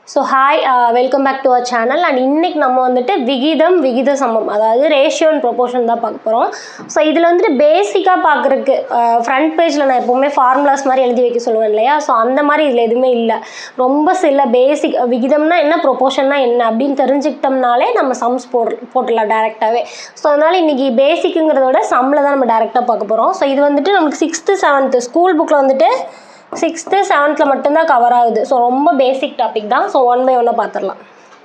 So hi welcome back to our channel and இன்னைக்கு நம்ம வந்துட்டு விகிதம் விகித சமம் அதாவது ரேஷியோ அண்ட் ப்ரொபோர்ஷன் தான் பார்க்க போகிறோம் ஸோ இதில் வந்துட்டு பேசிக்காக பார்க்குறக்கு ஃப்ரண்ட் பேஜில் நான் எப்போவுமே ஃபார்முலாஸ் மாதிரி எழுதி வைக்க சொல்லுவேன் இல்லையா ஸோ அந்த மாதிரி இதில் எதுவுமே இல்லை ரொம்ப சில பேசிக் விகிதம்னா என்ன ப்ரொபோர்ஷன்னா என்ன அப்படின்னு தெரிஞ்சுக்கிட்டோம்னாலே நம்ம சம்ஸ் போட போட்டுடலாம் டேரெக்டாகவே ஸோ அதனால் இன்றைக்கி பேசிக்குங்கிறத விட சம்மில் தான் நம்ம டேரெக்டாக பார்க்க போகிறோம் ஸோ இது வந்துட்டு நமக்கு சிக்ஸ்த்து செவன்த்து ஸ்கூல் புக்கில் வந்துட்டு சிக்ஸ்த்து செவன்த்தில் மட்டும்தான் கவர் ஆகுது ஸோ ரொம்ப பேசிக் டாபிக் தான் ஸோ ஒன் பை ஒன்னாக பார்த்துடலாம்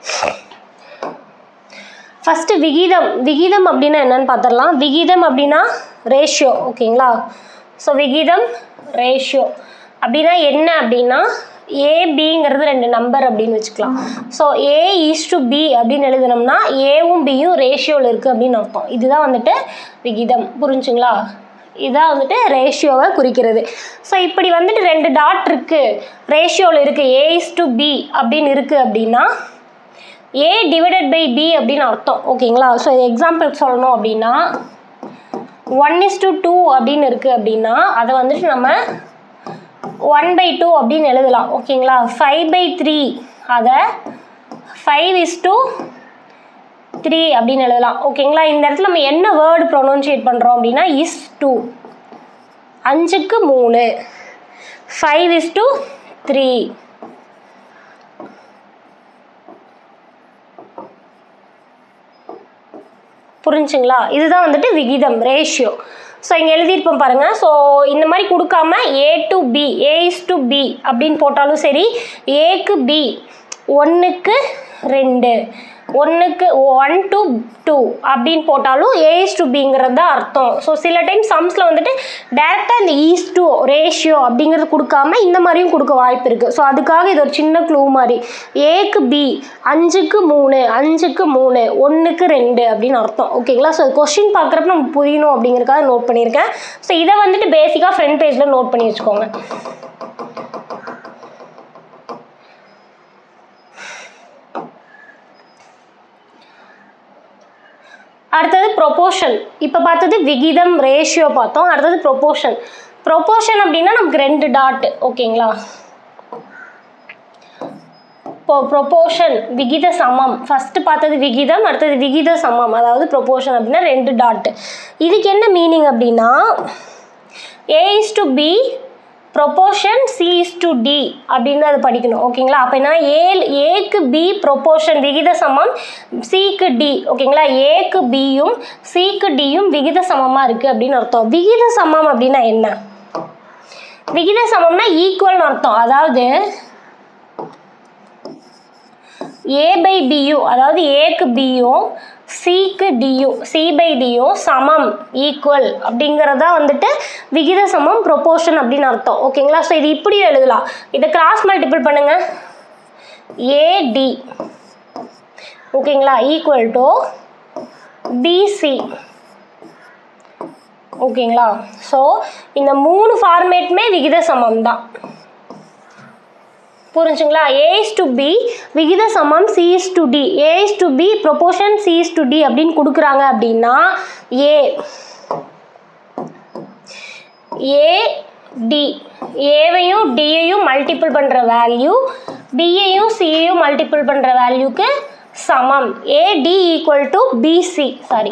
ஃபஸ்ட்டு விகிதம் விகிதம் அப்படின்னா என்னன்னு பார்த்துடலாம் விகிதம் அப்படின்னா ரேஷியோ ஓகேங்களா ஸோ விகிதம் ரேஷியோ அப்படின்னா என்ன அப்படின்னா ஏபிங்கிறது ரெண்டு நம்பர் அப்படின்னு வச்சுக்கலாம் so A is to B அப்படின்னு எழுதுனோம்னா ஏவும் பியும் ரேஷியோவில் இருக்குது அப்படின்னு அர்த்தம் இதுதான் வந்துட்டு விகிதம் புரிஞ்சுங்களா இதான் வந்துட்டு ரேஷியோவை குறிக்கிறது ஸோ இப்படி வந்துட்டு ரெண்டு டாட் இருக்குது ரேஷியோவில் இருக்குது ஏ இஸ் டு பி அப்படின்னு இருக்குது அப்படின்னா ஏ டிவைடட் பை பி அப்படின்னு அர்த்தம் ஓகேங்களா ஸோ எக்ஸாம்பிள் சொல்லணும் அப்படின்னா ஒன் இஸ் டு டூ அப்படின்னு இருக்குது அப்படின்னா அதை வந்துட்டு நம்ம ஒன் பை டூ அப்படின்னு எழுதலாம் ஓகேங்களா ஃபைவ் பை த்ரீ அதை ஃபைவ் இஸ் டு த்ரீ அப்படின்னு எழுதலாம் ஓகேங்களா இந்த இடத்துல நம்ம என்ன வேர்டு ப்ரொனவுன்சியேட் பண்ணுறோம் அப்படின்னா இஸ் டூ அஞ்சுக்கு மூணு ஃபைவ் இஸ் டு த்ரீ புரிஞ்சுங்களா இதுதான் வந்துட்டு விகிதம் ரேஷியோ ஸோ இங்கே எழுதியிருப்போம் பாருங்கள் ஸோ இந்த மாதிரி கொடுக்காம A to B A is to B அப்படின்னு போட்டாலும் சரி ஏக்கு பி ஒன்றுக்கு ரெண்டு ஒன்றுக்கு ஒன் டு டூ அப்படின்னு போட்டாலும் ஏஸ் டு பிங்கிறது தான் அர்த்தம் ஸோ சில டைம் சம்ஸில் வந்துட்டு டேரெக்டாக இந்த ஈஸ் டு ரேஷியோ அப்படிங்கிறது கொடுக்காம இந்த மாதிரியும் கொடுக்க வாய்ப்பு இருக்குது ஸோ அதுக்காக இது ஒரு சின்ன க்ளூ மாதிரி ஏக்கு பி அஞ்சுக்கு மூணு அஞ்சுக்கு மூணு ஒன்றுக்கு ரெண்டு அப்படின்னு அர்த்தம் ஓகேங்களா ஸோ கொஷின் பார்க்குறப்ப நம்ம புரியணும் அப்படிங்கிறதுக்காக நோட் பண்ணியிருக்கேன் ஸோ இதை வந்துட்டு பேசிக்காக ஃப்ரண்ட் பேஜில் நோட் பண்ணி வச்சுக்கோங்க அடுத்தது ப்ரொபோஷன் இப்போ பார்த்தது விகிதம் ரேஷியோ பார்த்தோம் அடுத்தது ப்ரொபோஷன் ப்ரொபோஷன் அப்படின்னா நமக்கு ரெண்டு டாட் ஓகேங்களா இப்போ ப்ரொபோஷன் விகித சமம் ஃபஸ்ட்டு பார்த்தது விகிதம் அடுத்தது விகித சமம் அதாவது ப்ரொபோஷன் அப்படின்னா ரெண்டு டாட் இதுக்கு என்ன மீனிங் அப்படின்னா A is to B proportion C is to D அப்படின்னு அதை படிக்கணும் ஓகேங்களா அப்போ என்ன ஏ ஏக்கு பி ப்ரொபோஷன் விகித சமம் சிக்கு டி ஓகேங்களா ஏக்கு பியும் சிக்கு டியும் விகித சமமாக இருக்குது அப்படின்னு அர்த்தம் விகித சமம் அப்படின்னா என்ன விகித சமம்னா ஈக்குவல்னு அர்த்தம் அதாவது ஏ பை பியும் அதாவது ஏக்கு பியும் சிக்கு டியும் சி பை டியும் சமம் ஈக்குவல் அப்படிங்கிறதா வந்துட்டு விகித சமம் ப்ரொபோர்ஷன் அப்படின்னு அர்த்தம் ஓகேங்களா ஸோ இது இப்படியும் எழுதலாம் இதை கிராஸ் மல்டிபிள் பண்ணுங்க ஏடி ஓகேங்களா ஈக்குவல் டு பிசி ஓகேங்களா ஸோ இந்த மூணு ஃபார்மேட்டுமே விகித சமம் தான் புரிஞ்சுங்களா ஏ இஸ் டு பி விகித சமம் C is to D A is to B proportion C is to D அப்படின்னு கொடுக்குறாங்க அப்படின்னா ஏ ஏ டி ஏவையும் டியையும் மல்டிபிள் பண்ணுற வேல்யூ பியையும் சியையும் மல்டிபிள் பண்ணுற வேல்யூக்கு சமம் AD equal to BC sorry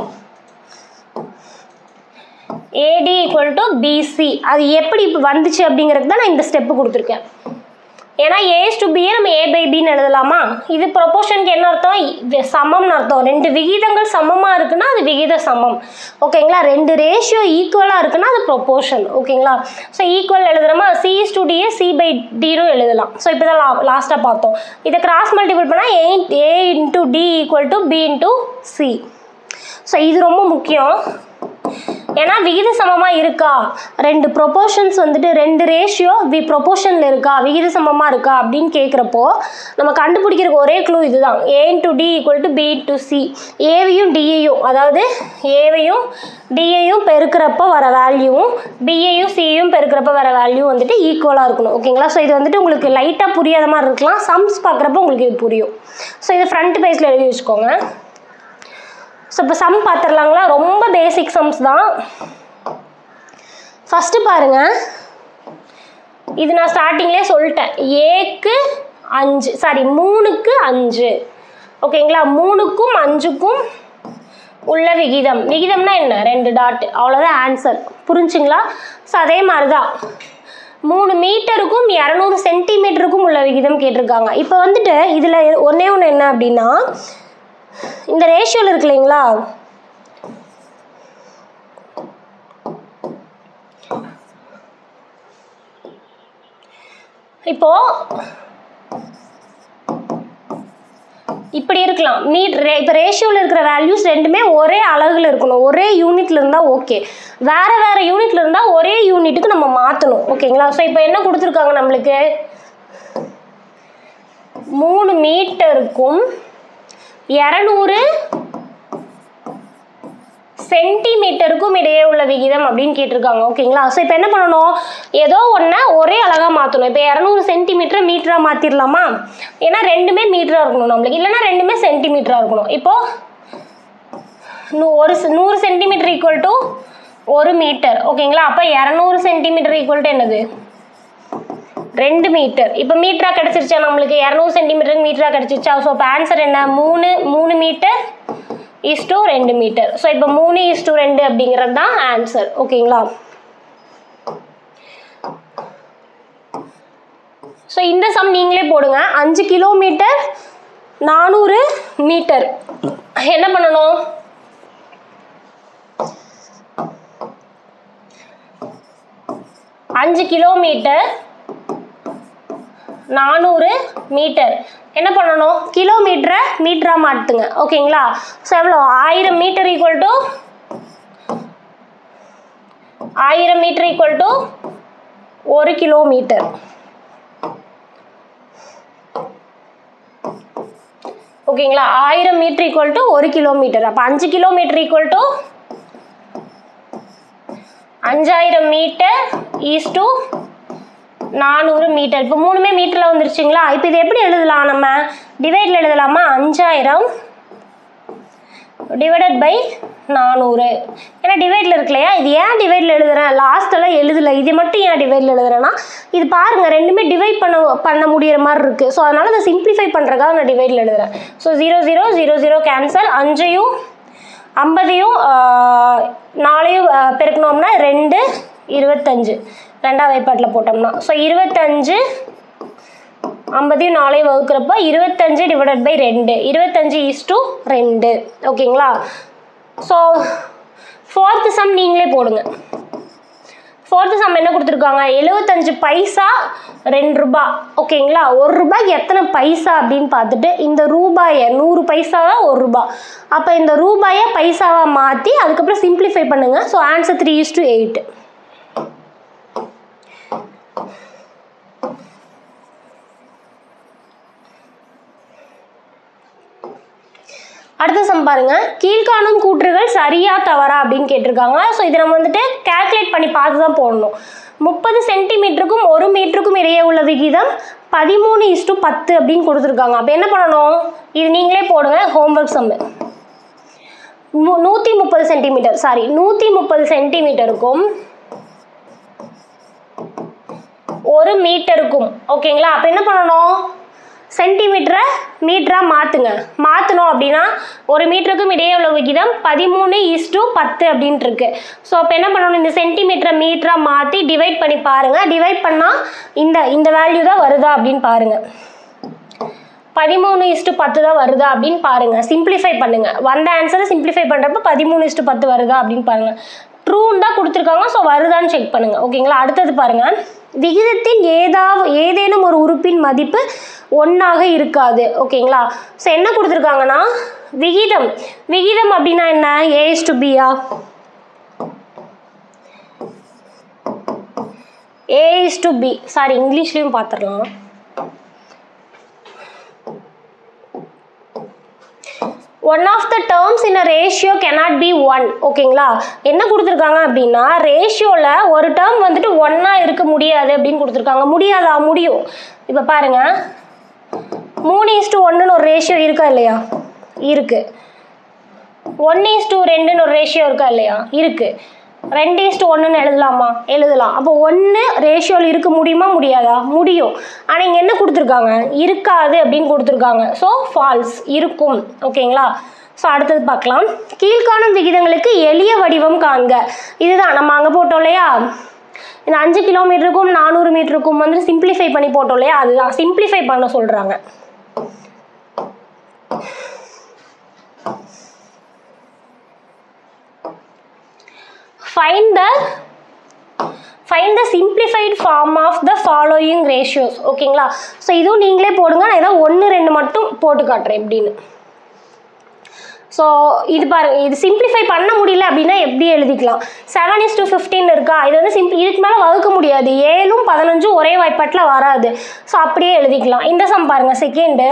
AD equal to BC அது எப்படி இப்போ வந்துச்சு அப்படிங்கிறது தான் நான் இந்த ஸ்டெப்பு கொடுத்துருக்கேன் ஏன்னா ஏஸ் டு பியே நம்ம ஏ பை பின்னு எழுதலாமா இது ப்ரொபோர்ஷனுக்கு என்ன அர்த்தம் இது சமம்னு அர்த்தம் ரெண்டு விகிதங்கள் சமமாக இருக்குன்னா அது விகித சமம் ஓகேங்களா ரெண்டு ரேஷியோ ஈக்குவலாக இருக்குன்னா அது ப்ரொபோர்ஷன் ஓகேங்களா ஸோ ஈக்குவல் எழுதுறோமா சி இஸ் டு டியே சி பை டினும் எழுதலாம் ஸோ இப்போ தான் லா லாஸ்ட்டாக பார்த்தோம் இதை கிராஸ் மல்டிபிள் பண்ணால் A A into D equal to B into C so இது ரொம்ப முக்கியம் ஏன்னா விகித சமமாக இருக்கா ரெண்டு ப்ரொபோர்ஷன்ஸ் வந்துட்டு ரெண்டு ரேஷியோ வி ப்ரொபோர்ஷனில் இருக்கா விகித சமமாக இருக்கா அப்படின்னு கேட்குறப்போ நம்ம கண்டுபிடிக்கிறதுக்கு ஒரே க்ளூ இதுதான் A to D equal to B to C ஏவையும் டியையும் அதாவது ஏவையும் டியையும் பெருக்கிறப்ப வர வேல்யூவும் பிஏயும் சியையும் பெருக்கிறப்ப வர வேல்யூ வந்துட்டு ஈக்குவலாக இருக்கணும் ஓகேங்களா ஸோ இது வந்துட்டு உங்களுக்கு லைட்டாக புரியாத மாதிரி இருக்கலாம் சம்ஸ் பார்க்குறப்ப உங்களுக்கு இது புரியும் ஸோ இது ஃப்ரண்ட் பேஜில் எழுதி வச்சுக்கோங்க ஸோ இப்போ சம் பார்த்துடலாங்களா ரொம்ப பேசிக் சம்ஸ் தான் ஃபஸ்ட்டு பாருங்கள் இது நான் ஸ்டார்டிங்லேயே சொல்லிட்டேன் ஏக்கு அஞ்சு சாரி மூணுக்கு அஞ்சு ஓகேங்களா மூணுக்கும் அஞ்சுக்கும் உள்ள விகிதம் விகிதம்னா என்ன ரெண்டு டாட் அவ்வளோதான் ஆன்சர் புரிஞ்சுங்களா ஸோ அதே மாதிரி தான் மூணு மீட்டருக்கும் இரநூறு சென்டிமீட்டருக்கும் உள்ள விகிதம் கேட்டிருக்காங்க இப்போ வந்துட்டு இதில் ஒன்றே ஒன்று என்ன அப்படின்னா இந்த ரேஷியோவில் இருக்கு இல்லைங்களா இப்போ இப்படி இருக்கலாம் மீட் ரே இப்போ ரேஷியோவில் இருக்கிற வேல்யூஸ் ரெண்டுமே ஒரே அலகுல இருக்கணும் ஒரே யூனிட்ல இருந்தால் ஓகே வேற வேற யூனிட்ல இருந்தால் ஒரே யூனிட்டுக்கு நம்ம மாற்றணும் ஓகேங்களா ஸோ இப்போ என்ன கொடுத்துருக்காங்க நம்மளுக்கு மூணு மீட்டருக்கும் இரநூறு சென்டிமீட்டருக்கும் இடையே உள்ள விகிதம் அப்படின்னு கேட்டிருக்காங்க ஓகேங்களா ஸோ இப்போ என்ன பண்ணணும் ஏதோ ஒன்றை ஒரே அழகாக மாற்றணும் இப்போ இரநூறு சென்டிமீட்டரை மீட்டராக மாற்றிடலாமா ஏன்னா ரெண்டுமே மீட்டராக இருக்கணும் நம்மளுக்கு இல்லைன்னா ரெண்டுமே சென்டிமீட்டராக இருக்கணும் இப்போ நூ ஒரு செ- நூறு சென்டிமீட்டர் ஈக்குவல் டு ஒரு மீட்டர் ஓகேங்களா அப்போ இரநூறு சென்டிமீட்டர் ஈக்குவல் டு என்னது ரெண்டு மீட்டர் இப்போ மீட்டரா கிடச்சிருச்சா நம்மளுக்கு இரநூறு சென்டிமீட்டர் மீட்டரா கிடச்சிருச்சா ஸோ இப்போ ஆன்சர் என்ன மூணு மூணு மீட்டர் இஸ் டூ ரெண்டு மீட்டர் ஸோ இப்போ மூணு இஸ் டூ ரெண்டு அப்படிங்கிறது தான் ஆன்சர் ஓகேங்களா ஸோ இந்த சம் நீங்களே போடுங்க அஞ்சு கிலோமீட்டர் நானூறு மீட்டர் என்ன பண்ணணும் அஞ்சு கிலோமீட்டர் நானூறு மீட்டர் என்ன பண்ணணும் கிலோமீட்டரை மீட்டராக மாற்றுங்க ஓகேங்களா ஸோ எவ்வளோ ஆயிரம் மீட்டர் ஈக்குவல் டு ஆயிரம் மீட்டர் ஈக்குவல் டு ஒரு கிலோமீட்டர் ஓகேங்களா ஆயிரம் மீட்டர் ஈக்குவல் டு ஒரு கிலோமீட்டர் அப்போ அஞ்சு கிலோமீட்டர் ஈக்குவல் டு அஞ்சாயிரம் மீட்டர் ஈஸ் டு நானூறு மீட்டர் இப்போ மூணுமே மீட்டரில் வந்துருச்சுங்களா இப்போ இது எப்படி எழுதலாம் நம்ம டிவைடில் எழுதலாமா அஞ்சாயிரம் டிவைடட் பை நானூறு ஏன்னா டிவைடில் இருக்கு இல்லையா இது ஏன் டிவைடில் எழுதுறேன் லாஸ்ட்டெல்லாம் எழுதலை இது மட்டும் ஏன் டிவைடில் எழுதுறேன்னா இது பாருங்கள் ரெண்டுமே டிவைட் பண்ண பண்ண முடியிற மாதிரி இருக்குது ஸோ அதனால் அதை சிம்பிளிஃபை பண்ணுறதுக்காக நான் டிவைடில் எழுதுறேன் so zero zero zero zero cancel அஞ்சையும் ஐம்பதையும் ஆஹ், நாலையும் ஆஹ், பெருக்கணும்னா ரெண்டு இருபத்தஞ்சு ரெண்டாம் வாய்ப்பாட்டில் போட்டோம்னா ஸோ இருபத்தஞ்சு ஐம்பதையும் நாலையும் வகுக்கிறப்ப இருபத்தஞ்சு டிவைடட் பை ரெண்டு இருபத்தஞ்சு இஸ் டு ரெண்டு ஓகேங்களா ஸோ ஃபோர்த்து சம் நீங்களே போடுங்க ஃபோர்த்து சம் என்ன கொடுத்துருக்காங்க எழுபத்தஞ்சு பைசா ரெண்டு ரூபா ஓகேங்களா ஒரு ரூபாய்க்கு எத்தனை பைசா அப்படின்னு பார்த்துட்டு இந்த ரூபாயை நூறு பைசாவா ஒரு ரூபா அப்போ இந்த ரூபாயை பைசாவாக மாற்றி அதுக்கப்புறம் சிம்பிளிஃபை பண்ணுங்கள் so answer three is to eight அடுத்த சம் பாருங்க கீழ்காணும் கூற்றுகள் சரியா தவறா அப்படின்னு கேட்டிருக்காங்க ஸோ இதை நம்ம வந்துட்டு கால்குலேட் பண்ணி பார்த்து தான் போடணும் முப்பது சென்டிமீட்டருக்கும் ஒரு மீட்டருக்கும் இடையே உள்ள விகிதம் பதிமூணு இஸ்டு பத்து அப்படின்னு கொடுத்துருக்காங்க அப்போ என்ன பண்ணணும் இது நீங்களே போடுங்க ஹோம்ஒர்க் சம்மு நூற்றி முப்பது சென்டிமீட்டர் சாரி நூற்றி முப்பது சென்டிமீட்டருக்கும் ஒரு மீட்டருக்கும் ஓகேங்களா அப்போ என்ன பண்ணணும் சென்டிமீட்டரை மீட்டராக மாற்றுங்க மாற்றணும் அப்படின்னா ஒரு மீட்டருக்கும் இடையே உள்ள விகிதம் பதிமூணு இஸ்டு பத்து அப்படின்ட்டு இருக்கு ஸோ அப்போ என்ன பண்ணணும் இந்த சென்டிமீட்டரை மீட்டராக மாற்றி டிவைட் பண்ணி பாருங்கள் டிவைட் பண்ணால் இந்த இந்த வேல்யூ தான் வருதா அப்படின்னு பாருங்கள் பதிமூணு இஸ்டு பத்து தான் வருதா அப்படின்னு பாருங்க சிம்பிளிஃபை பண்ணுங்க வந்த ஆன்சரை சிம்பிளிஃபை பண்ணுறப்ப பதிமூணு இஸ்டு பத்து வருதா அப்படின்னு பாருங்க ட்ரூன்னு தான் கொடுத்துருக்காங்க ஸோ வருதான்னு செக் பண்ணுங்க ஓகேங்களா அடுத்தது பாருங்க விகிதத்தின் ஏதாவது ஏதேனும் ஒரு உறுப்பின் மதிப்பு ஒன்றாக இருக்காது ஓகேங்களா ஸோ என்ன கொடுத்துருக்காங்கன்னா விகிதம் விகிதம் அப்படின்னா என்ன ஏஸ் டு பியா A is to B sorry இங்கிலீஷ்லேயும் பார்த்துடலாம் one of the terms in a ratio cannot be one ஓகேங்களா என்ன கொடுத்துருக்காங்க அப்படின்னா ரேஷியோவில் ஒரு டேர்ம் வந்துட்டு ஒன்றா இருக்க முடியாது அப்படின்னு கொடுத்துருக்காங்க முடியாதா முடியும் இப்போ பாருங்க மூணு இஸ்டு ஒன்றுன்னு ஒரு ரேஷியோ இருக்கா இல்லையா இருக்கு ஒன் இஸ் டூ ரெண்டுன்னு ஒரு ரேஷியோ இருக்கா இல்லையா இருக்கு ரெண்டு இஸ்ட் ஒன்றுன்னு எழுதலாமா எழுதலாம் அப்போ ஒன்று ரேஷியோவில் இருக்க முடியுமா முடியாதா முடியும் ஆனால் இங்கே என்ன கொடுத்துருக்காங்க இருக்காது அப்படின்னு கொடுத்துருக்காங்க ஸோ ஃபால்ஸ் இருக்கும் ஓகேங்களா ஸோ அடுத்தது பார்க்கலாம் கீழ்காணும் விகிதங்களுக்கு எளிய வடிவம் காண்க இதுதான் நம்ம அங்கே போட்டோம் இல்லையா இந்த அஞ்சு கிலோமீட்டருக்கும் நானூறு மீட்டருக்கும் வந்து சிம்பிளிஃபை பண்ணி போட்டோம் இல்லையா அதுதான் சிம்பிளிஃபை பண்ண சொல்கிறாங்க find the find the simplified form of the following ratios ஓகேங்களா ஸோ இதுவும் நீங்களே போடுங்க நான் ஏதாவது ஒன்று ரெண்டு மட்டும் போட்டு காட்டுறேன் எப்படின்னு ஸோ இது பாருங்க இது சிம்பிளிஃபை பண்ண முடியல அப்படின்னா எப்படி எழுதிக்கலாம் செவன் இஸ் டு ஃபிஃப்டீன் இருக்கா இது வந்து சிம்பிள் இதுக்கு மேலே வகுக்க முடியாது ஏழும் பதினஞ்சும் ஒரே வாய்ப்பாட்டில் வராது ஸோ அப்படியே எழுதிக்கலாம் இந்த சம் பாருங்க செகண்டு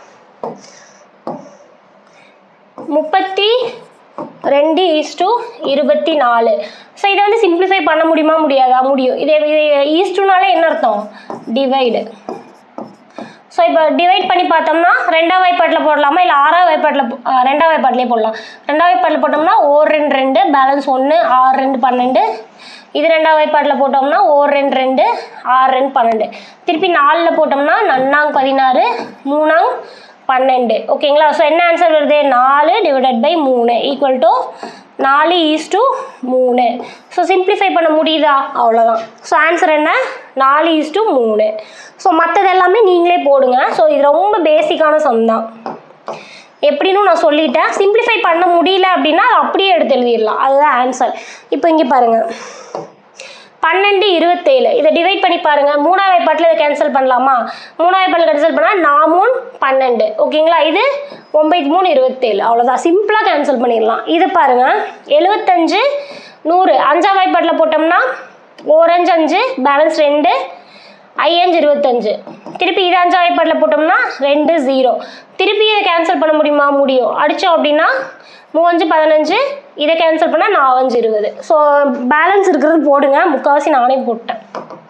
முப்பத்தி ரெண்டு ஈஸ் டு இருபத்தி நாலு ஸோ இதை வந்து சிம்பிளிஃபை பண்ண முடியுமா முடியாதா முடியும் இதே இது ஈஸ்டுனால என்ன அர்த்தம் டிவைடு ஸோ இப்போ டிவைட் பண்ணி பார்த்தோம்னா ரெண்டாம் வாய்ப்பாட்டில் போடலாமா இல்லை ஆறாம் வாய்ப்பாட்டில் போ- ஆ, ரெண்டாம் வாய்ப்பாட்டிலே போடலாம் ரெண்டாம் வாய்ப்பாட்டில் போட்டோம்னா ஓர் ரெண்டு ரெண்டு பேலன்ஸ் ஒன்று ஆறு ரெண்டு பன்னெண்டு இது ரெண்டாம் வாய்ப்பாட்டில் போட்டோம்னா ஓர் ரெண்டு ரெண்டு ஆறு ரெண்டு பன்னெண்டு திருப்பி நாலில் போட்டோம்னா நன்னாங் பதினாறு மூணாங் பன்னெண்டு ஓகேங்களா ஸோ என்ன ஆன்சர் வருது நாலு டிவைடட் பை மூணு ஈக்குவல் டு நாலு ஈஸ் டு மூணு ஸோ சிம்பிளிஃபை பண்ண முடியுதா அவ்வளோதான் ஸோ ஆன்சர் என்ன நாலு ஈஸ் டு மூணு ஸோ மற்றது எல்லாமே நீங்களே போடுங்க ஸோ இது ரொம்ப பேசிக்கான சம் தான் எப்படின்னு நான் சொல்லிட்டேன் சிம்பிளிஃபை பண்ண முடியல அப்படின்னா அதை அப்படியே எடுத்து எழுதிடலாம் அதுதான் ஆன்சர் இப்போ இங்கே பாருங்கள் பன்னெண்டு இருபத்தேழு இதை டிவைட் பண்ணி பாருங்க மூணாவது வாய்ப்பாட்டில் இதை கேன்சல் பண்ணலாமா மூணாவது வாய்ப்பாட்டில் கேன்சல் பண்ணால் நாமூன் பன்னெண்டு ஓகேங்களா இது ஒம்பது மூணு இருபத்தேழு அவ்வளோதான் சிம்பிளாக கேன்சல் பண்ணிடலாம் இது பாருங்க எழுபத்தஞ்சு நூறு அஞ்சாம் வாய்ப்பாட்டில் போட்டோம்னா ஓரஞ்சு அஞ்சு பேலன்ஸ் ரெண்டு ஐயஞ்சு இருபத்தஞ்சு திருப்பி இது அஞ்சாம் வாய்ப்பாட்டில் போட்டோம்னா ரெண்டு ஜீரோ திருப்பி இதை கேன்சல் பண்ண முடியுமா முடியும் அடித்தோம் அப்படின்னா மூவஞ்சு பதினஞ்சு இதை கேன்சல் பண்ணால் நாவஞ்சு இருபது ஸோ பேலன்ஸ் இருக்கிறது போடுங்க முக்கால்வாசி நானே போட்டேன்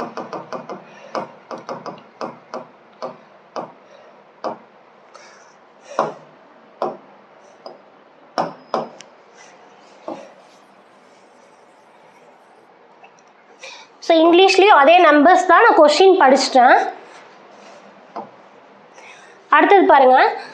ஸோ இங்கிலீஷ்லேயும் அதே நம்பர்ஸ் தான் நான் கொஷின் படிச்சிட்டேன் அடுத்தது பாருங்க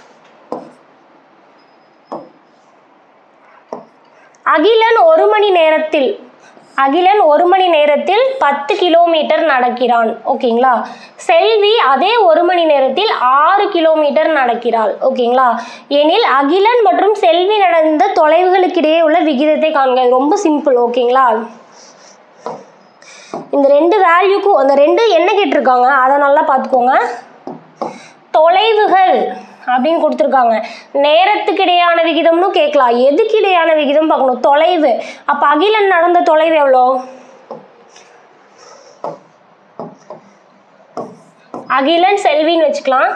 அகிலன் ஒரு மணி நேரத்தில் அகிலன் ஒரு மணி நேரத்தில் பத்து கிலோமீட்டர் நடக்கிறான் ஓகேங்களா செல்வி அதே ஒரு மணி நேரத்தில் ஆறு கிலோமீட்டர் நடக்கிறாள் ஓகேங்களா எனில் அகிலன் மற்றும் செல்வி நடந்த தொலைவுகளுக்கிடையே உள்ள விகிதத்தை காண்க இது ரொம்ப சிம்பிள் ஓகேங்களா இந்த ரெண்டு வேல்யூக்கும் அந்த ரெண்டு என்ன கேட்டிருக்காங்க அதை நல்லா பார்த்துக்கோங்க தொலைவுகள் அப்படின்னு கொடுத்துருக்காங்க நேரத்துக்கு இடையான விகிதம்னு கேட்கலாம் எதுக்கு இடையான விகிதம் பார்க்கணும் தொலைவு அப்போ அகிலன் நடந்த தொலைவு எவ்வளோ அகிலன் செல்வின்னு வச்சுக்கலாம்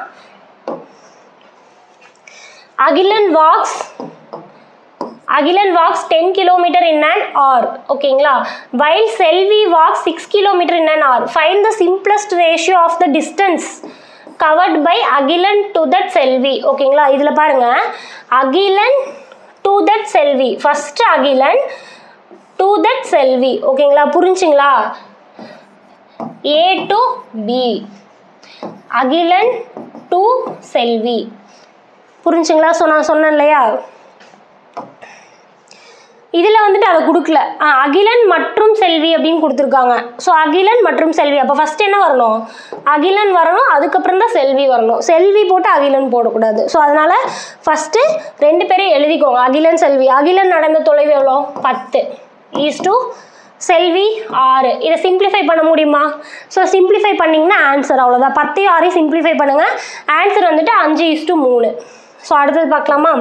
Akilan walks Akilan walks ten kilometre in an hour ஓகேங்களா while Selvi walks six kilometre in an hour find the simplest ratio of the distance covered by Akilan to that Selvi ஓகேங்களா இதில் பாருங்க Akilan to that Selvi first Akilan to that Selvi ஓகேங்களா புரிஞ்சுங்களா A to B Akilan to Selvi புரிஞ்சுங்களா so நான் சொன்னேன் இல்லையா இதில் வந்துட்டு அதை கொடுக்கல ஆ, அகிலன் மற்றும் செல்வி அப்படின்னு கொடுத்துருக்காங்க ஸோ அகிலன் மற்றும் செல்வி அப்போ ஃபஸ்ட் என்ன வரணும் அகிலன் வரணும் அதுக்கப்புறம் தான் செல்வி வரணும் செல்வி போட்டு அகிலன் போடக்கூடாது ஸோ அதனால் ஃபஸ்ட்டு ரெண்டு பேரையும் எழுதிக்கோங்க அகிலன் செல்வி அகிலன் நடந்த தொலைவு எவ்வளோ பத்து ஈஸ் டு செல்வி ஆறு இதை சிம்பிளிஃபை பண்ண முடியுமா ஸோ சிம்பிளிஃபை பண்ணிங்கன்னா ஆன்சர் அவ்வளோதான் பத்தையும் ஆறையும் சிம்பிளிஃபை பண்ணுங்கள் ஆன்சர் வந்துட்டு அஞ்சு இஸ் டு மூணு ஸோ அடுத்தது பார்க்கலாமா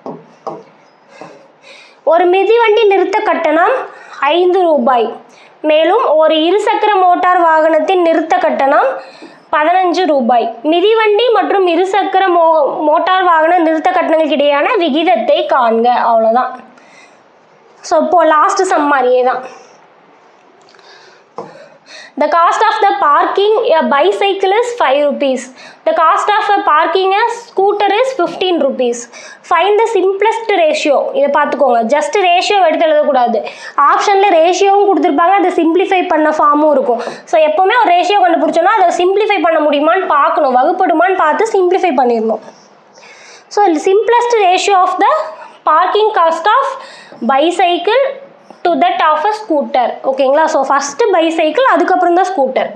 ஒரு மிதிவண்டி நிறுத்த கட்டணம் ஐந்து ரூபாய் மேலும் ஒரு இருசக்கர மோட்டார் வாகனத்தின் நிறுத்த கட்டணம் பதினஞ்சு ரூபாய் மிதிவண்டி மற்றும் இருசக்கர மோ மோட்டார் வாகன நிறுத்த கட்டணங்களுக்கு இடையான விகிதத்தை காண்க அவ்வளோதான் ஸோ இப்போ லாஸ்ட் சம் மாதிரியே தான் The cost of the parking a bicycle is 5 rupees. The cost of a parking a scooter is fifteen rupees find the simplest ratio இதை பார்த்துக்கோங்க ஜஸ்ட் ரேஷியோ எடுத்து எழுதக்கூடாது ஆப்ஷனில் ரேஷியோவும் கொடுத்துருப்பாங்க அதை சிம்பிளிஃபை பண்ண ஃபார்மும் இருக்கும் ஸோ எப்போவுமே ஒரு ரேஷியோ கண்டுபிடிச்சோன்னா அதை சிம்பிளிஃபை பண்ண முடியுமான்னு பார்க்கணும் வகுப்படுமான்னு பார்த்து சிம்பிளிஃபை பண்ணிடணும் so simplest ratio of the parking cost of bicycle to that of a scooter ஓகேங்களா ஸோ ஃபஸ்ட்டு பைசைக்கிள் அதுக்கப்புறம் தான் ஸ்கூட்டர்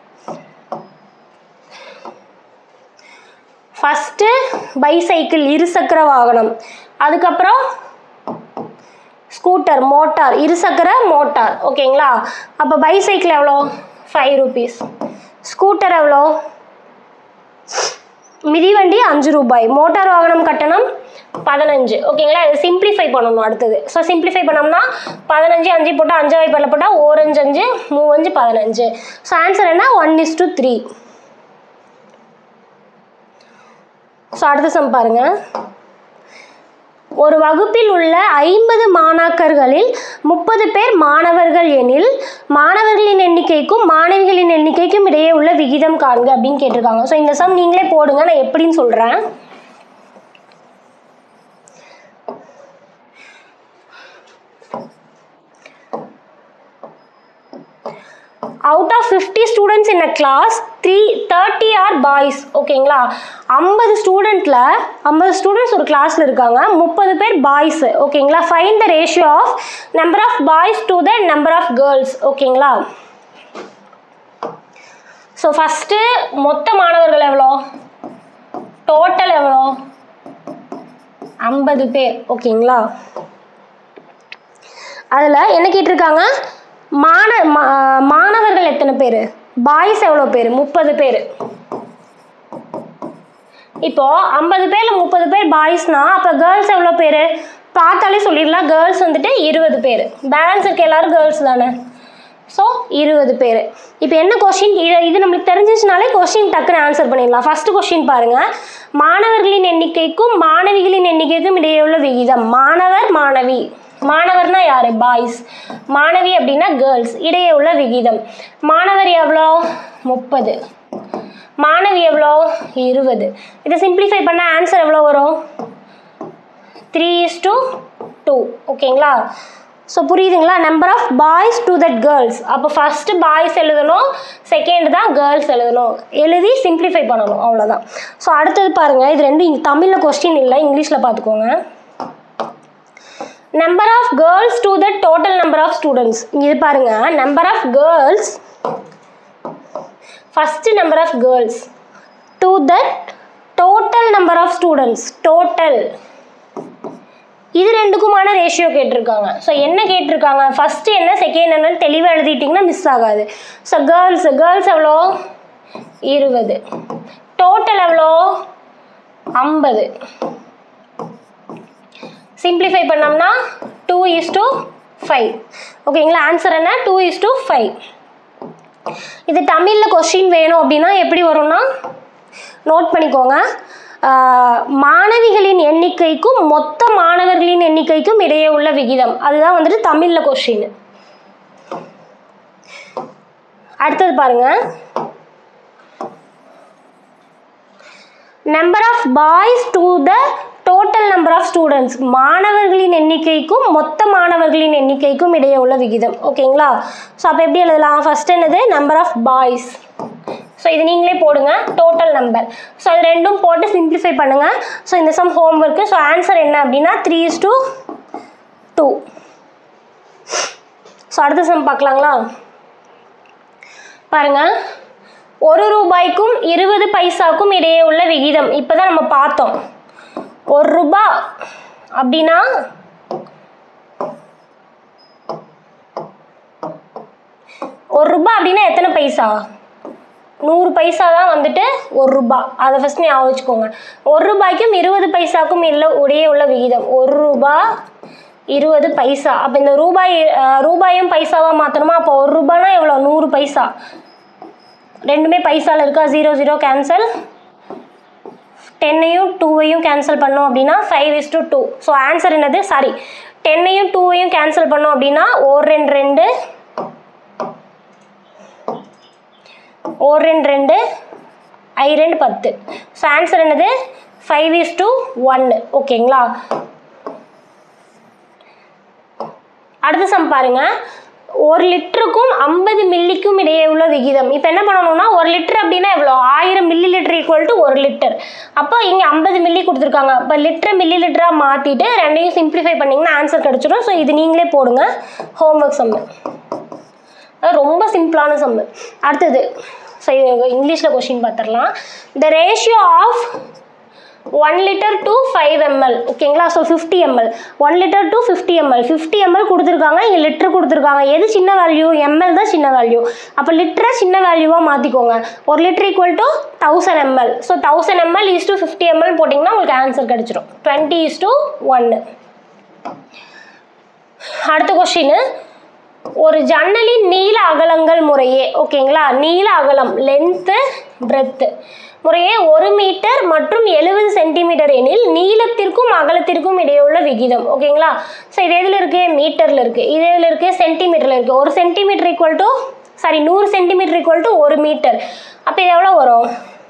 ஃபஸ்ட்டு பைசைக்கிள் இருசக்கர வாகனம் அதுக்கப்புறம் ஸ்கூட்டர் மோட்டார் இருசக்கர மோட்டார் ஓகேங்களா அப்போ பைசைக்கிள் எவ்வளோ ஃபைவ் ருபீஸ் ஸ்கூட்டர் எவ்வளோ மிதிவண்டி அஞ்சு ரூபாய் மோட்டார் வாகனம் கட்டணம் பதினஞ்சு ஓகேங்களா இது சிம்பிளிஃபை பண்ணணும் அடுத்தது ஸோ சிம்பிளிஃபை பண்ணோம்னா பதினஞ்சு அஞ்சு போட்டால் அஞ்சு வாய்ப்பில் போட்டால் ஓரஞ்சு அஞ்சு மூவஞ்சு பதினஞ்சு ஸோ ஆன்சர் என்ன one is to three so அடுத்த சம் பாருங்க ஒரு வகுப்பில் உள்ள ஐம்பது மாணாக்கர்களில் முப்பது பேர் மாணவர்கள் எனில் மாணவர்களின் எண்ணிக்கைக்கும் மாணவிகளின் எண்ணிக்கைக்கும் இடையே உள்ள விகிதம் காண்க அப்படின்னு கேட்டிருக்காங்க ஸோ இந்த சம் நீங்களே போடுங்க நான் எப்படின்னு சொல்கிறேன் out of fifty students in a class three thirty are boys ஓகேங்களா ஐம்பது ஸ்டூடெண்ட்டில் ஐம்பது ஸ்டூடெண்ட்ஸ் ஒரு கிளாஸில் இருக்காங்க முப்பது பேர் பாய்ஸ் ஓகேங்களா find the ratio of number of boys to the number of girls ஓகேங்களா ஸோ ஃபஸ்ட்டு மொத்த மாணவர்கள் எவ்வளோ டோட்டல் எவ்வளோ ஐம்பது பேர் ஓகேங்களா அதில் என்ன கேட்டிருக்காங்க மாண மா- மாணவர்கள் எத்தனை பேர் பாய்ஸ் எவ்வளோ பேர் முப்பது பேர் இப்போ ஐம்பது பேரில் முப்பது பேர் பாய்ஸ்னா அப்போ கேர்ள்ஸ் எவ்வளோ பேர் பார்த்தாலே சொல்லிடலாம் கேர்ள்ஸ் வந்துட்டு இருபது பேர் பேலன்ஸ் இருக்க எல்லாரும் கேர்ள்ஸ் தானே ஸோ இருபது பேர் இப்போ என்ன கொஷின் இது இது நம்மளுக்கு தெரிஞ்சிச்சுனாலே கொஷின் டக்குன்னு ஆன்சர் பண்ணிடலாம் ஃபர்ஸ்ட் கொஷின் பாருங்க மாணவர்களின் எண்ணிக்கைக்கும் மாணவிகளின் எண்ணிக்கைக்கும் இடையே உள்ள விகிதம் மாணவர் மாணவி மாணவர்னா யாரு பாய்ஸ் மாணவி அப்படின்னா கேர்ள்ஸ் இடையே உள்ள விகிதம் மாணவர் எவ்வளோ முப்பது மாணவி எவ்வளோ இருபது இதை சிம்பிளிஃபை பண்ண ஆன்சர் எவ்வளோ வரும் த்ரீ இஸ் டு டூ ஓகேங்களா ஸோ புரியுதுங்களா number of boys to that girls அப்போ ஃபஸ்ட்டு பாய்ஸ் எழுதணும் செகண்ட் தான் கேர்ள்ஸ் எழுதணும் எழுதி சிம்பிளிஃபை பண்ணணும் அவ்வளோதான் ஸோ அடுத்தது பாருங்கள் இது ரெண்டும் தமிழில் கொஸ்டின் இல்லை இங்கிலீஷில் பார்த்துக்கோங்க number of girls to the total number of students இது பாருங்க number of girls first number of girls to the total number of students total இது ரெண்டுக்குமான ரேஷியோ கேட்டிருக்காங்க ஸோ என்ன கேட்டிருக்காங்க ஃபஸ்ட்டு என்ன செகண்ட் என்னன்னு தெளிவாக எழுதிட்டிங்கன்னா மிஸ் ஆகாது ஸோ கேர்ள்ஸ் கேர்ள்ஸ் எவ்வளோ இருபது டோட்டல் எவ்வளோ ஐம்பது சிம்பிளிஃபை பண்ணோம்னா டூ இஸ் டு ஃபைவ் ஓகேங்களா ஆன்சர் என்ன டூ இஸ் டு ஃபைவ் இது தமிழில் கொஸ்டின் வேணும் அப்படின்னா எப்படி வரும்னா நோட் பண்ணிக்கோங்க ஆஹ், மாணவிகளின் எண்ணிக்கைக்கும் மொத்த மாணவர்களின் எண்ணிக்கைக்கும் இடையே உள்ள விகிதம் அதுதான் வந்துட்டு தமிழில் கொஸ்டின் அடுத்தது பாருங்க number of boys to the total number of students மாணவர்களின் எண்ணிக்கைக்கும் மொத்த மாணவர்களின் எண்ணிக்கைக்கும் இடையே உள்ள விகிதம் ஓகேங்களா ஸோ அப்போ எப்படி எழுதலாம் ஃபர்ஸ்ட் என்னது நம்பர் ஆஃப் பாய்ஸ் ஸோ இது நீங்களே போடுங்க டோட்டல் நம்பர் ஸோ அது ரெண்டும் போட்டு சிம்பிளிஃபை பண்ணுங்க ஸோ இந்த sum home work so answer என்ன அப்படின்னா three is to two so அடுத்த சம் பார்க்கலாங்களா பாருங்க ஒரு ரூபாய்க்கும் இருபது பைசாக்கும் இடையே உள்ள விகிதம் இப்போதான் நம்ம பார்த்தோம் ஒரு ரூபா அப்படின்னா ஒரு ரூபா அப்படின்னா எத்தனை பைசா நூறு பைசா தான் வந்துட்டு ஒரு ரூபா அதை ஃபஸ்ட் ஞாபகம் வச்சுக்கோங்க ஒரு ரூபாய்க்கும் இருபது பைசாக்கும் இல்லை இடையே உள்ள விகிதம் ஒரு ரூபா இருபது பைசா அப்போ இந்த ரூபாய் அஹ், ரூபாயும் பைசாவாக மாற்றணுமா அப்போ ஒரு ரூபானா எவ்வளோ நூறு பைசா ரெண்டுமே பைசாவில் இருக்கா ஜீரோ ஜீரோ கேன்சல் டென்னையும் டூவையும் கேன்சல் பண்ணோம் அப்படின்னா five is to two so answer என்னது சாரி டென்னையும் டூவையும் கேன்சல் பண்ணோம் அப்படின்னா ஒரு ரெண்டு ரெண்டு ஒரு ரெண்டு ரெண்டு ஐ ரெண்டு பத்து ஸோ ஆன்சர் என்னது ஃபைவ் இஸ் டு ஒன்று ஓகேங்களா அடுத்த சம் பாருங்க ஒரு லிட்டருக்கும் ஐம்பது மில்லிக்கும் இடையே உள்ள விகிதம் இப்போ என்ன பண்ணணும்னா ஒரு லிட்டர் அப்படின்னா எவ்வளோ ஆயிரம் மில்லி லிட்டர் ஈக்குவல் டு ஒரு லிட்டர் அப்போ இங்கே ஐம்பது மில்லி கொடுத்துருக்காங்க இப்போ லிட்டர் மில்லி லிட்டராக மாற்றிட்டு ரெண்டையும் சிம்பிளிஃபை பண்ணிங்கன்னா ஆன்சர் கிடச்சிடும் ஸோ இது நீங்களே போடுங்க ஹோம்ஒர்க் சம்மு அது ரொம்ப சிம்பிளான சம்மு அடுத்தது ஸோ இங்கிலீஷில் கொஷின் பார்த்துடலாம் the ratio of one litre to five ML ஓகேங்களா so fifty ML one litre to fifty ML fifty ML கொடுத்துருக்காங்க இங்கே லிட்டர் கொடுத்துருக்காங்க எது சின்ன வேல்யூ எம்எல் தான் சின்ன வேல்யூ அப்போ லிட்டரை சின்ன வேல்யூவாக மாற்றிக்கோங்க ஒரு litre equal to thousand ML so thousand ML is to fifty ML போட்டிங்கன்னா உங்களுக்கு ஆன்சர் கிடச்சிரும் டுவெண்ட்டி இஸ் டு ஒன்று அடுத்த கொஷின் ஒரு ஜன்னலின் நீள அகலங்கள் முறையே ஓகேங்களா நீள அகலம் லென்த்து பிரெத்து முறையே ஒரு மீட்டர் மற்றும் எழுபது சென்டிமீட்டர் எனில் நீளத்திற்கும் அகலத்திற்கும் இடையே உள்ள விகிதம் ஓகேங்களா ஸோ இது எதில் இருக்குது மீட்டரில் இருக்குது இது எதில் இருக்குது சென்டிமீட்டரில் இருக்குது ஒரு சென்டிமீட்டர் ஈக்குவல் டு சாரி நூறு சென்டிமீட்டர் ஈக்குவல் டு ஒரு மீட்டர் அப்போ இது எவ்வளோ வரும்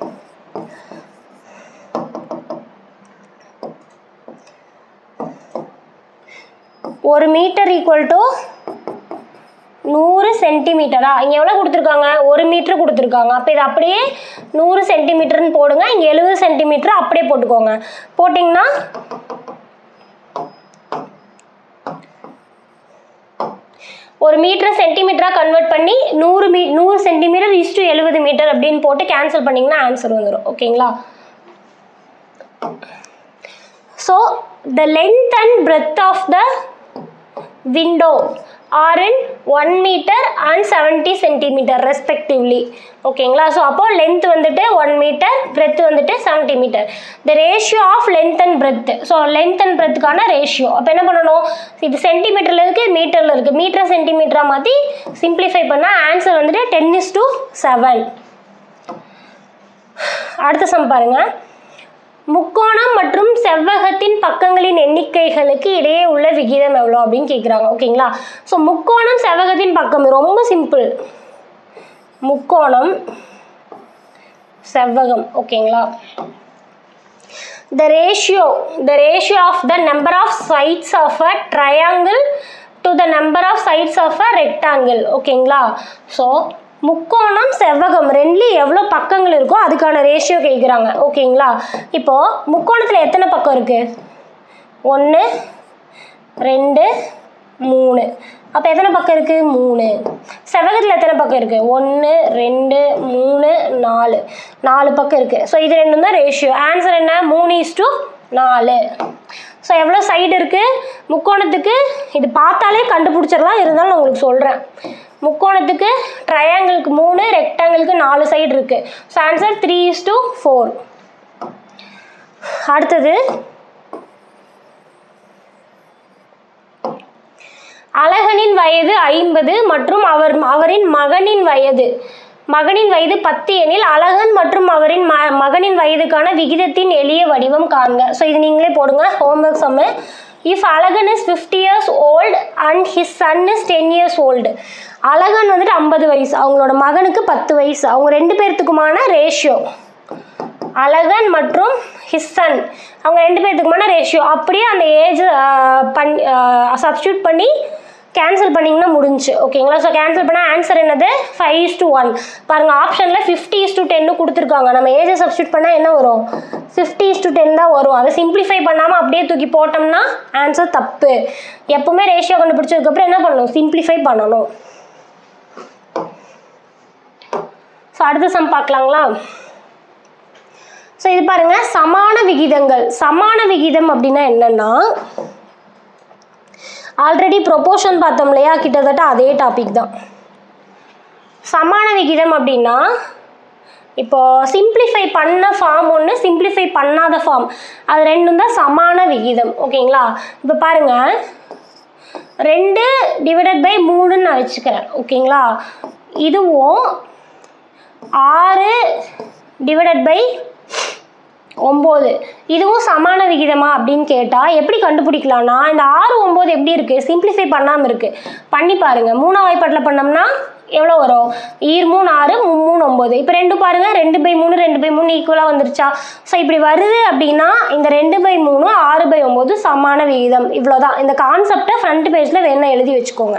ஒரு மீட்டர் ஈக்குவல் டு நூறு சென்டிமீட்டரா இங்கே எவ்வளோ கொடுத்துருக்காங்க ஒரு மீட்ரு கொடுத்துருக்காங்க அப்போ இது அப்படியே நூறு சென்டிமீட்டர்னு போடுங்க இங்கே எழுபது சென்டிமீட்டர் அப்படியே போட்டுக்கோங்க போட்டிங்கன்னா ஒரு மீட்டரை சென்டிமீட்டராக கன்வெர்ட் பண்ணி நூறு மீ நூறு சென்டிமீட்டர் இஸ்டு எழுபது மீட்டர் அப்படின்னு போட்டு கேன்சல் பண்ணிங்கன்னா ஆன்சர் வந்துடும் ஓகேங்களா so the length and breadth of the window are in 1 meter and 70 centimeter respectively ஓகேங்களா ஸோ அப்போ லென்த் வந்துட்டு ஒன் மீட்டர் பிரெத் வந்துட்டு seventy metre the ratio of length and breadth so length and பிரெத்துக்கான ratio அப்போ என்ன பண்ணணும் இது சென்டிமீட்டரில் இருக்குது மீட்டரில் இருக்குது மீட்டர் சென்டிமீட்டராக மாற்றி சிம்பிளிஃபை பண்ணால் ஆன்சர் வந்துட்டு டென் இஸ் டு செவன் அடுத்த சம் பாருங்கள் முக்கோணம் மற்றும் செவ்வகத்தின் பக்கங்களின் எண்ணிக்கைகளுக்கு இடையே உள்ள விகிதம் எவ்வளோ அப்படின்னு கேட்குறாங்க ஓகேங்களா ஸோ முக்கோணம் செவ்வகத்தின் பக்கம் ரொம்ப சிம்பிள் முக்கோணம் செவ்வகம் ஓகேங்களா the ratio the ratio of the number of sides of a triangle to the number of sides of a rectangle ஓகேங்களா ஸோ முக்கோணம் செவ்வகம் ரெண்டுலேயும் எவ்வளோ பக்கங்கள் இருக்கோ அதுக்கான ரேஷியோ கேட்குறாங்க ஓகேங்களா இப்போது முக்கோணத்தில் எத்தனை பக்கம் இருக்குது ஒன்று ரெண்டு மூணு அப்போ எத்தனை பக்கம் இருக்குது மூணு செவ்வகத்தில் எத்தனை பக்கம் இருக்குது ஒன்று ரெண்டு மூணு நாலு நாலு பக்கம் இருக்குது ஸோ இது ரெண்டும் தான் ரேஷியோ ஆன்சர் என்ன மூணு இஸ் டு நாலு ஸோ எவ்வளோ சைடு இருக்குது முக்கோணத்துக்கு இது பார்த்தாலே கண்டுபிடிச்சிடலாம் இருந்தாலும் நான் உங்களுக்கு சொல்கிறேன் முக்கோணத்துக்கு ட்ரையாங்கிளுக்கு மூணு ரெக்டாங்கிளுக்கு நாலு சைடு இருக்குது so answer three is to four அடுத்தது அழகனின் வயது ஐம்பது மற்றும் அவர் அவரின் மகனின் வயது மகனின் வயது பத்து எனில் அழகன் மற்றும் அவரின் ம மகனின் வயதுக்கான விகிதத்தின் எளிய வடிவம் காண்க ஸோ இது நீங்களே போடுங்க homework sum if Alagan is fifty years old and his son is ten years old Alagan வந்துட்டு ஐம்பது வயசு அவங்களோட மகனுக்கு பத்து வயசு அவங்க ரெண்டு பேர்த்துக்குமான ரேஷியோ அழகன் மற்றும் ஹிஸ்ஸன் அவங்க ரெண்டு பேர்த்துக்குமான ரேஷியோ அப்படியே அந்த ஏஜ் பண் சப்ஸ்டியூட் பண்ணி கேன்சல் பண்ணிங்கன்னா முடிஞ்சு ஓகேங்களா ஸோ கேன்சல் பண்ணால் ஆன்சர் என்னது ஃபைவ் இஸ் டு ஒன் பாருங்கள் ஆப்ஷனில் ஃபிஃப்டி இஸ் டு டென்னு கொடுத்துருக்காங்க நம்ம ஏஜை சப்ஸ்டியூட் பண்ணால் என்ன வரும் ஃபிஃப்டி இஸ் டு டென் தான் வரும் அதை சிம்பிளிஃபை பண்ணாமல் அப்படியே தூக்கி போட்டோம்னா ஆன்சர் தப்பு எப்போவுமே ரேஷியோ கண்டுபிடிச்சதுக்கப்புறம் என்ன பண்ணணும் சிம்பிளிஃபை பண்ணணும் ஸோ அடுத்த சம் பார்க்கலாங்களா ஸோ இது பாருங்க சமான விகிதங்கள் சமான விகிதம் அப்படின்னா என்னன்னா ஆல்ரெடி ப்ரொபோஷன் பார்த்தோம் இல்லையா கிட்டத்தட்ட அதே டாபிக் தான் சமான விகிதம் அப்படின்னா இப்போ சிம்பிளிஃபை பண்ண ஃபார்ம் ஒன்று சிம்பிளிஃபை பண்ணாத ஃபார்ம் அது ரெண்டும் தான் சமான விகிதம் ஓகேங்களா இப்போ பாருங்க ரெண்டு டிவைடட் பை மூணுன்னு நான் வச்சுக்கிறேன் ஓகேங்களா இதுவும் ஆறு டிவைடட் பை ஒம்பது இதுவும் சமான விகிதமா அப்படின்னு கேட்டால் எப்படி கண்டுபிடிக்கலாம்னா இந்த ஆறு ஒம்பது எப்படி இருக்குது சிம்பிளிஃபை பண்ணாமல் இருக்குது பண்ணி பாருங்கள் மூணாம் வாய்ப்பாட்டில் பண்ணோம்னா எவ்வளோ வரும் ஈர் மூணு ஆறு மூ- மூணு ஒம்பது இப்போ ரெண்டு பாருங்க ரெண்டு பை மூணு ரெண்டு பை மூணு ஈக்குவலாக வந்துருச்சா ஸோ இப்படி வருது அப்படின்னா இந்த ரெண்டு பை மூணு ஆறு பை ஒம்பது சமான விகிதம் இவ்வளோதான் இந்த கான்செப்டை ஃப்ரண்ட் பேஜில் வேணா எழுதி வச்சுக்கோங்க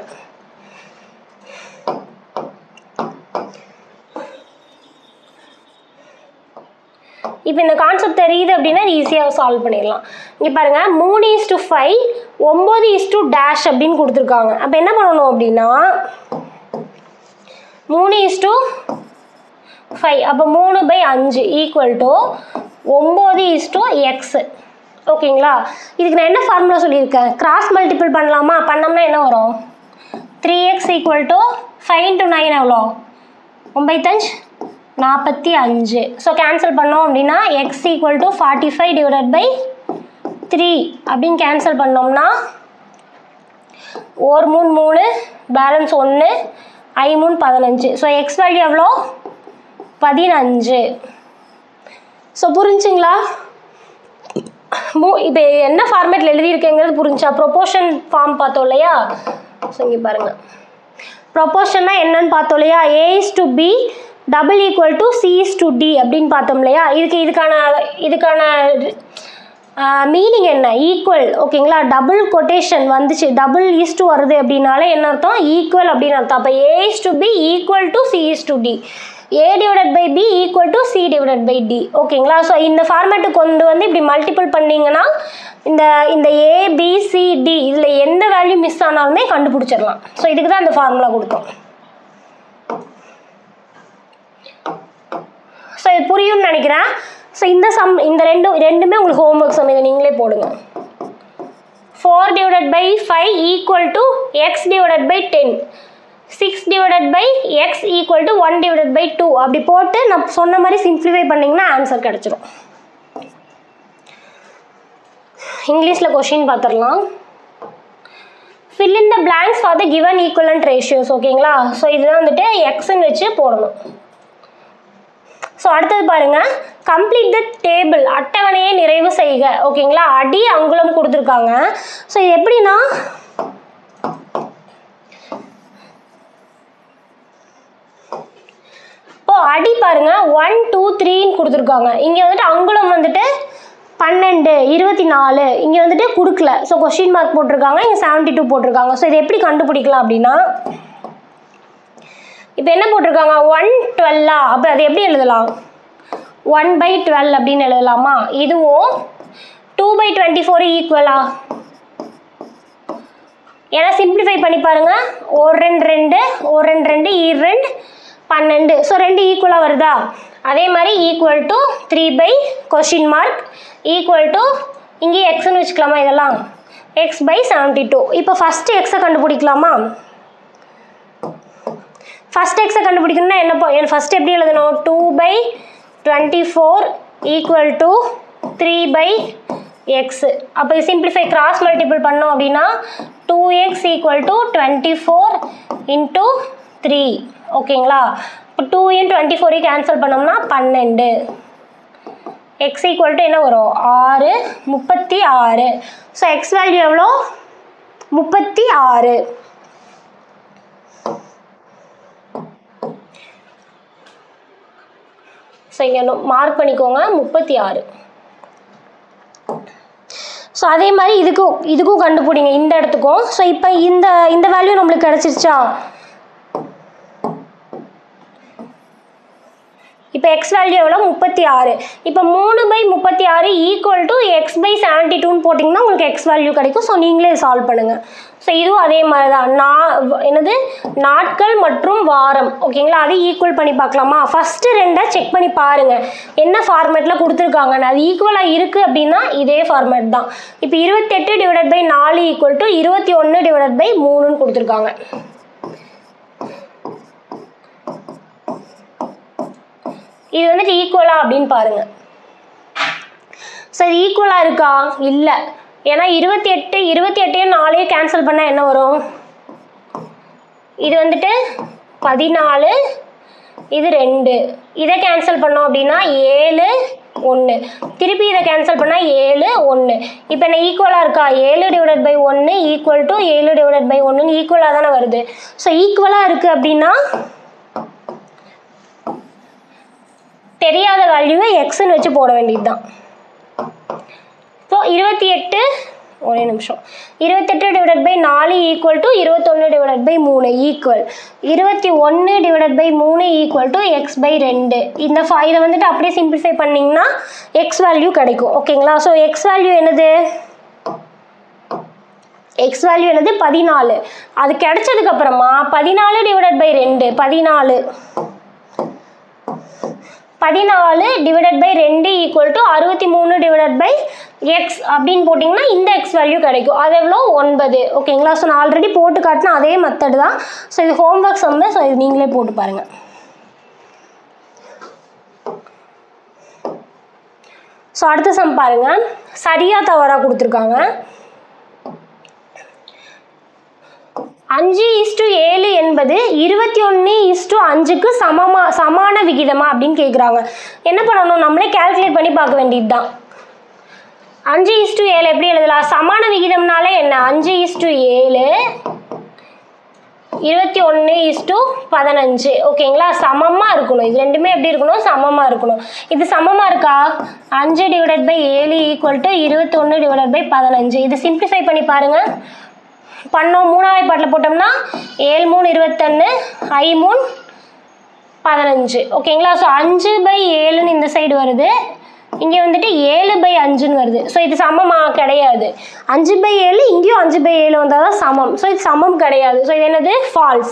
இப்போ இந்த கான்செப்ட் தெரியுது அப்படின்னா ஈஸியாக சால்வ் பண்ணிடலாம் இங்கே பாருங்க மூணு இஸ் டு ஃபைவ் ஒம்பது இஸ் டு டேஷ் அப்படின்னு கொடுத்துருக்காங்க அப்போ என்ன பண்ணணும் அப்படின்னா மூணு இஸ் டு ஃபைவ் அப்போ மூணு பை அஞ்சு ஈக்குவல் டு ஒம்பது இஸ் டு எக்ஸ் ஓகேங்களா இதுக்கு நான் என்ன ஃபார்முலா சொல்லியிருக்கேன் கிராஸ் மல்டிபிள் பண்ணலாமா பண்ணோம்னா என்ன வரும் three X equal to five into nine எவ்வளோ ஒம்பத்தஞ்சு நாற்பத்தி அஞ்சு ஸோ கேன்சல் பண்ணோம் அப்படின்னா X equal to forty five divided by three அப்படின்னு கேன்சல் பண்ணோம்னா ஒரு மூணு மூணு பேலன்ஸ் ஒன்று ஐ மூணு பதினஞ்சு ஸோ எக்ஸ் வேல்யூ எவ்வளோ பதினஞ்சு ஸோ புரிஞ்சுங்களா மூ இப்போ என்ன ஃபார்மேட்டில் எழுதியிருக்கேங்கிறது புரிஞ்சா ப்ரொபோஷன் ஃபார்ம் பார்த்தோம் இல்லையா ஸோ இங்கே பாருங்கள் ப்ரொபோஷன்னா என்னன்னு பார்த்தோம் இல்லையா A is to B double equal to C is to D அப்படின்னு பார்த்தோம் இல்லையா இதுக்கு இதுக்கான இதுக்கான மீனிங் என்ன ஈக்குவல் ஓகேங்களா டபுள் கொட்டேஷன் வந்துச்சு டபுள் ஈஸ் டு வருது அப்படின்னாலே என்ன அர்த்தம் ஈக்குவல் அப்படின்னு அர்த்தம் அப்போ A is to B equal to C is to D A divided by B equal to C divided by D ஓகேங்களா ஸோ இந்த ஃபார்மேட்டு கொண்டு வந்து இப்படி மல்டிபிள் பண்ணீங்கன்னா இந்த இந்த ஏ பி சி டி இதில் எந்த வேல்யூ மிஸ் ஆனாலுமே கண்டுபிடிச்சிடலாம் ஸோ இதுக்கு தான் இந்த ஃபார்முலா கொடுத்தோம் ஸோ இது புரியும்னு நினைக்கிறேன் ஸோ இந்த சம் இந்த ரெண்டும் ரெண்டுமே உங்களுக்கு ஹோம்ஒர்க் சம் இதை நீங்களே போடுங்க four divided by five equal to X divided by ten six divided by X equal to one divided by two அப்படி போட்டு நான் சொன்ன மாதிரி சிம்ப்ளிஃபை பண்ணிங்கன்னா ஆன்சர் கிடச்சிரும் இங்கிலீஷில் கொஷின் பார்த்துடலாம் fill in the blanks for the given equivalent ratios ஓகேங்களா ஸோ இதுதான் வந்துட்டு எக்ஸ்ன்னு வச்சு போடணும் ஸோ அடுத்தது பாருங்க கம்ப்ளீட் த டேபிள் அட்டவணையை நிறைவு செய்க ஓகேங்களா அடி அங்குலம் கொடுத்துருக்காங்க ஸோ இது எப்படின்னா இப்போ அடி பாருங்க ஒன் டூ த்ரீன்னு கொடுத்துருக்காங்க இங்கே வந்துட்டு அங்குலம் வந்துட்டு பன்னெண்டு இருபத்தி நாலு இங்கே வந்துட்டு கொடுக்கல ஸோ கொஷின் மார்க் போட்டிருக்காங்க இங்கே செவன்ட்டி டூ போட்டிருக்காங்க ஸோ இதை எப்படி கண்டுபிடிக்கலாம் அப்படின்னா இப்போ என்ன போட்டிருக்காங்க ஒன் டுவெல்லா அப்போ அது எப்படி எழுதலாம் ஒன் பை டுவெல் அப்படின்னு எழுதலாமா இதுவும் டூ பை டுவெண்ட்டி ஃபோர் ஈக்குவலா ஏன்னா சிம்பிளிஃபை பண்ணி பாருங்க ஒரு ரெண்டு ரெண்டு ஒரு ரெண்டு ரெண்டு ஈர் ரெண்டு பன்னெண்டு ஸோ ரெண்டு ஈக்குவலாக வருதா அதே மாதிரி equal to three by question mark equal to இங்கே எக்ஸ்னு வச்சுக்கலாமா இதெல்லாம் எக்ஸ் பை செவன்ட்டி டூ இப்போ ஃபஸ்ட்டு எக்ஸை கண்டுபிடிக்கலாமா ஃபஸ்ட் எக்ஸை கண்டுபிடிக்கணும்னா என்ன போ ஃபஸ்ட் எப்படி எழுதணும் two by twenty four equal to three by X அப்போ சிம்பிளிஃபை கிராஸ் மல்டிபிள் பண்ணோம் அப்படின்னா two X equal to twenty four into three ஓகேங்களா இப்போ டூ இன் டுவெண்ட்டி ஃபோரையும் கேன்சல் பண்ணோம்னா பன்னெண்டு எக்ஸ் ஈக்குவல் டு என்ன வரும் ஆறு முப்பத்தி ஆறு ஸோ எக்ஸ் வேல்யூ எவ்வளோ முப்பத்தி ஆறு ஸோ இங்கே மார்க் பண்ணிக்கோங்க முப்பத்தி ஆறு ஸோ அதே மாதிரி இதுக்கும் இதுக்கும் கண்டுபிடிங்க இந்த இடத்துக்கும் ஸோ இப்போ இந்த இந்த வேல்யூ நம்மளுக்கு கிடச்சிருச்சா இப்போ எக்ஸ் வேல்யூ எவ்வளோ முப்பத்தி ஆறு இப்போ மூணு பை முப்பத்தி ஆறு equal to X by seventy டூன்னு போட்டிங்கன்னா உங்களுக்கு எக்ஸ் வேல்யூ கிடைக்கும் ஸோ நீங்களே சால்வ் பண்ணுங்கள் ஸோ இதுவும் அதே மாதிரி தான் நா என்னது நாட்கள் மற்றும் வாரம் ஓகேங்களா அதை ஈக்குவல் பண்ணி பார்க்கலாமா ஃபஸ்ட்டு ரெண்டை செக் பண்ணி பாருங்கள் என்ன ஃபார்மேட்டில் கொடுத்துருக்காங்கன்னு அது ஈக்குவலாக இருக்குது அப்படின்னா இதே ஃபார்மேட் தான் இப்போ இருபத்தெட்டு டிவைடட் பை நாலு ஈக்குவல் டு இருபத்தி ஒன்று டிவைடட் பை மூணுன்னு கொடுத்துருக்காங்க இது வந்துட்டு ஈக்குவலா அப்படின்னு பாருங்க ஸோ இது ஈக்குவலாக இருக்கா இல்லை ஏன்னா இருபத்தி எட்டு இருபத்தி எட்டையும் நாலையும் கேன்சல் பண்ணால் என்ன வரும் இது வந்துட்டு பதினாலு இது ரெண்டு இதை கேன்சல் பண்ணோம் அப்படின்னா ஏழு ஒன்று திருப்பி இதை கேன்சல் பண்ணால் ஏழு ஒன்று இப்போ என்ன ஈக்குவலாக இருக்கா ஏழு டிவைடட் பை ஒன்று ஈக்குவல் டு ஏழு டிவைடட் பை ஒன்றுன்னு ஈக்குவலாக தானே வருது ஸோ ஈக்குவலாக இருக்குது அப்படின்னா தெரியாத வேல்யூவை எக்ஸ்ன்னு வச்சு போட வேண்டியது தான் ஸோ இருபத்தி எட்டு ஒரே நிமிஷம் இருபத்தெட்டு டிவைடட் பை நாலு ஈக்குவல் டு இருபத்தொன்று டிவைடட் பை மூணு ஈக்குவல் இருபத்தி ஒன்று டிவைடட் பை மூணு ஈக்குவல் டு எக்ஸ் பை ரெண்டு இந்த ஃபா இதை வந்துட்டு அப்படியே சிம்பிளிஃபை பண்ணிங்கன்னா எக்ஸ் வேல்யூ கிடைக்கும் ஓகேங்களா ஸோ எக்ஸ் வேல்யூ என்னது எக்ஸ் வேல்யூ என்னது பதினாலு அது கிடைச்சதுக்கு அப்புறமா பதினாலு டிவைடட் பை ரெண்டு பதினாலு பதினாலு டிவைடட் பை ரெண்டு ஈக்குவல் டு அறுபத்தி மூணு டிவைடட் பை எக்ஸ் அப்படின்னு போட்டிங்கன்னா இந்த எக்ஸ் வேல்யூ கிடைக்கும் அது எவ்வளோ ஒன்பது ஓகேங்களா ஸோ நான் ஆல்ரெடி போட்டு காட்டின அதே மெத்தட் தான் ஸோ இது ஹோம்ஒர்க் சம்மு ஸோ இது நீங்களே போட்டு பாருங்கள் ஸோ அடுத்த சம் பாருங்கள் சரியா தவறா கொடுத்துருக்காங்க அஞ்சு இஸ்டு ஏழு என்பது இருபத்தி ஒன்று இஸ்டு அஞ்சுக்கு சமமா சமான விகிதமா அப்படின்னு கேட்குறாங்க என்ன பண்ணணும் நம்மளே கால்குலேட் பண்ணி பார்க்க வேண்டியது தான் அஞ்சு இஸ்டு ஏழு எப்படி எழுதலாம் சமான விகிதம்னாலே என்ன அஞ்சு இஸ்டு ஏழு இருபத்தி ஒன்று இஸ்டு பதினஞ்சு ஓகேங்களா சமமாக இருக்கணும் இது ரெண்டுமே எப்படி இருக்கணும் சமமாக இருக்கணும் இது சமமாக இருக்கா அஞ்சு டிவைடட் பை ஏழு ஈக்குவல் டு இருபத்தொன்று டிவைடட் பை பதினஞ்சு இது சிம்பிளிஃபை பண்ணி பாருங்கள் பண்ணோம் மூணாவது பாட்டில் போட்டோம்னா ஏழு மூணு இருபத்தொன்று ஐ மூணு பதினஞ்சு ஓகேங்களா ஸோ அஞ்சு பை ஏழுன்னு இந்த சைடு வருது இங்கே வந்துட்டு ஏழு பை அஞ்சுன்னு வருது ஸோ இது சமமா கிடையாது அஞ்சு பை ஏழு இங்கேயும் அஞ்சு பை ஏழு வந்தால் தான் சமம் ஸோ இது சமம் கிடையாது ஸோ இது என்னது ஃபால்ஸ்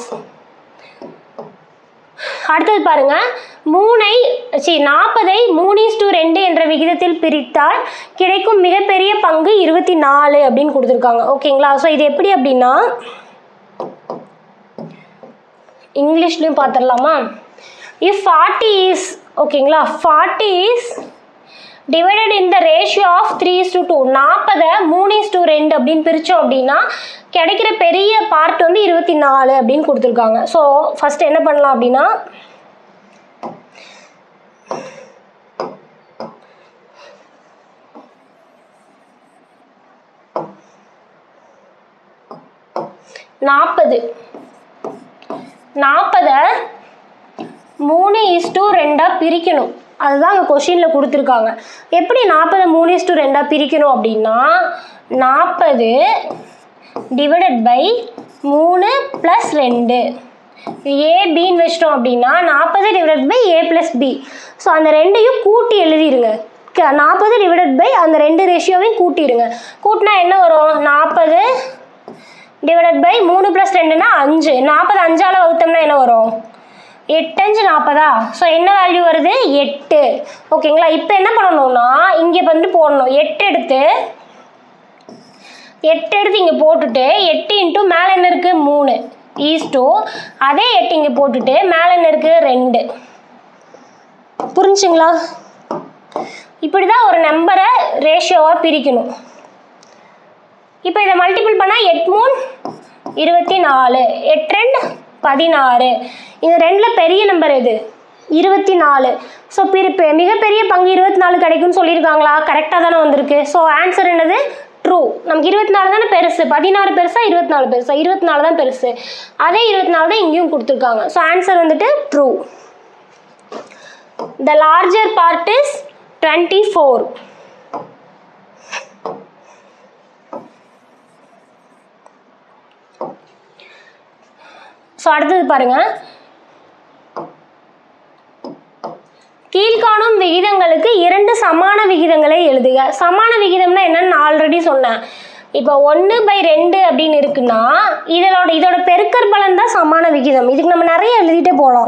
அடுத்தது பாருங்க மூணை சி நாற்பதை மூணு இஸ்டு ரெண்டு என்ற விகிதத்தில் பிரித்தால் கிடைக்கும் மிகப்பெரிய பங்கு இருபத்தி நாலு அப்படின்னு கொடுத்துருக்காங்க ஓகேங்களா ஸோ இது எப்படி அப்படின்னா இங்கிலீஷ்லையும் பார்த்துடலாமா இஃப் ஃபார்ட்டி இஸ் ஓகேங்களா forty is divided in the ratio of three is to two நாற்பதை மூணு இஸ் டு ரெண்டு அப்படின்னு பிரித்தோம் அப்படின்னா கிடைக்கிற பெரிய பார்ட் வந்து இருபத்தி நாலு அப்படின்னு கொடுத்துருக்காங்க ஸோ ஃபஸ்ட் என்ன பண்ணலாம் அப்படின்னா நாற்பது நாற்பதை மூணு இஸ்டு ரெண்டாக பிரிக்கணும் அதுதான் அங்கே கொஷினில் கொடுத்துருக்காங்க எப்படி நாற்பது மூணு இஸ்டு ரெண்டாக பிரிக்கணும் அப்படின்னா நாற்பது டிவைடட் பை மூணு ப்ளஸ் ரெண்டு ஏ பின்னு வச்சிட்டோம் அப்படின்னா நாற்பது divided by A plus B so அந்த ரெண்டையும் கூட்டி எழுதிருங்க நாற்பது டிவைடட் பை அந்த ரெண்டு ரேஷியோவையும் கூட்டிடுங்க கூட்டினா என்ன வரும் நாற்பது டிவைடட் பை மூணு ப்ளஸ் ரெண்டுனா அஞ்சு நாற்பது அஞ்சால் வகுத்தோம்னா என்ன வரும் எட்டஞ்சு நாற்பதா ஸோ என்ன வேல்யூ வருது எட்டு ஓகேங்களா இப்போ என்ன பண்ணணும்னா இங்கே வந்து போடணும் எட்டு எடுத்து எட்டு எடுத்து இங்கே போட்டுட்டு எட்டு இன்ட்டு மேலே என்ன இருக்குது மூணு ஈஸ்டோ அதே எட்டு இங்கே போட்டுட்டு மேலே என்ன இருக்குது ரெண்டு புரிஞ்சுங்களா இப்படி தான் ஒரு நம்பரை ரேஷியோவாக பிரிக்கணும் இப்போ இதை மல்டிபிள் பண்ணால் எட் மூணு இருபத்தி நாலு எட்டு ரெண்டு பதினாறு இது ரெண்டில் பெரிய நம்பர் எது இருபத்தி நாலு ஸோ பிரி பெ- மிகப்பெரிய பங்கு இருபத்தி நாலு கிடைக்கும்னு சொல்லியிருக்காங்களா கரெக்டாக தானே வந்திருக்கு ஸோ ஆன்சர் என்னது ட்ரூ நமக்கு இருபத்தி நாலு தானே பெருசு பதினாறு பெருசா இருபத்தி நாலு பெருசா இருபத்தி நாலு தான் பெருசு அதே இருபத்தி நாலு தான் இங்கேயும் கொடுத்துருக்காங்க ஸோ ஆன்சர் வந்துட்டு true the larger part is twenty four so அடுத்தது பாருங்க கீழ்காணும் விகிதங்களுக்கு இரண்டு சமான விகிதங்களை எழுதுக சமான விகிதம்னா என்னன்னு நான் ஆல்ரெடி சொன்னேன் இப்போ ஒன்று பை ரெண்டு அப்படின்னு இருக்குன்னா இதோட இதோட பெருக்கற் பலன் தான் சமான விகிதம் இதுக்கு நம்ம நிறைய எழுதிட்டே போகலாம்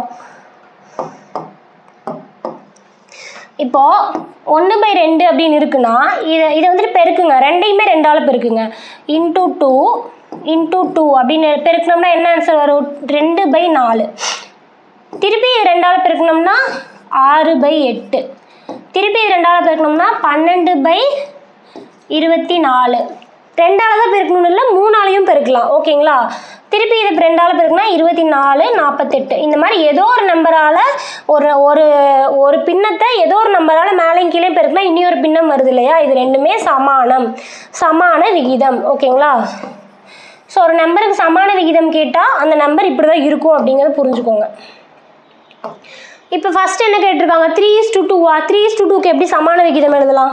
இப்போ ஒன்று பை ரெண்டு அப்படின்னு இருக்குன்னா இதை இதை வந்துட்டு பெருக்குங்க ரெண்டையுமே ரெண்டால் பெருக்குங்க இன்டூ டூ இன்டூ டூ அப்படின்னு பெருக்கணும்னா என்ன ஆன்சர் வரும் ரெண்டு பை நாலு திருப்பி இது ரெண்டால் பெருக்கணும்னா ஆறு பை எட்டு திருப்பி இது ரெண்டால் பெருக்கணும்னா பன்னெண்டு பை இருபத்தி நாலு ரெண்டால் தான் பெருக்கணும்னு இல்லை மூணாலையும் பெருக்கலாம் ஓகேங்களா திருப்பி இது ரெண்டால் பெருக்குனா இருபத்தி நாலு நாற்பத்தெட்டு இந்த மாதிரி ஏதோ ஒரு நம்பரால் ஒரு ஒரு ஒரு பின்னத்தை ஏதோ ஒரு நம்பரால் மேலேயும் கீழே பெருக்குனா இனி ஒரு பின்னம் வருது இல்லையா இது ரெண்டுமே சமானம் சமான விகிதம் ஓகேங்களா ஸோ ஒரு நம்பருக்கு சமான விகிதம் கேட்டால் அந்த நம்பர் இப்படி தான் இருக்கும் அப்படிங்கிறத புரிஞ்சுக்கோங்க இப்போ ஃபர்ஸ்ட் என்ன கேட்டிருக்காங்க த்ரீ இஸ் டு டூவா த்ரீ இஸ் டு டூக்கு எப்படி சமான விகிதம் எழுதலாம்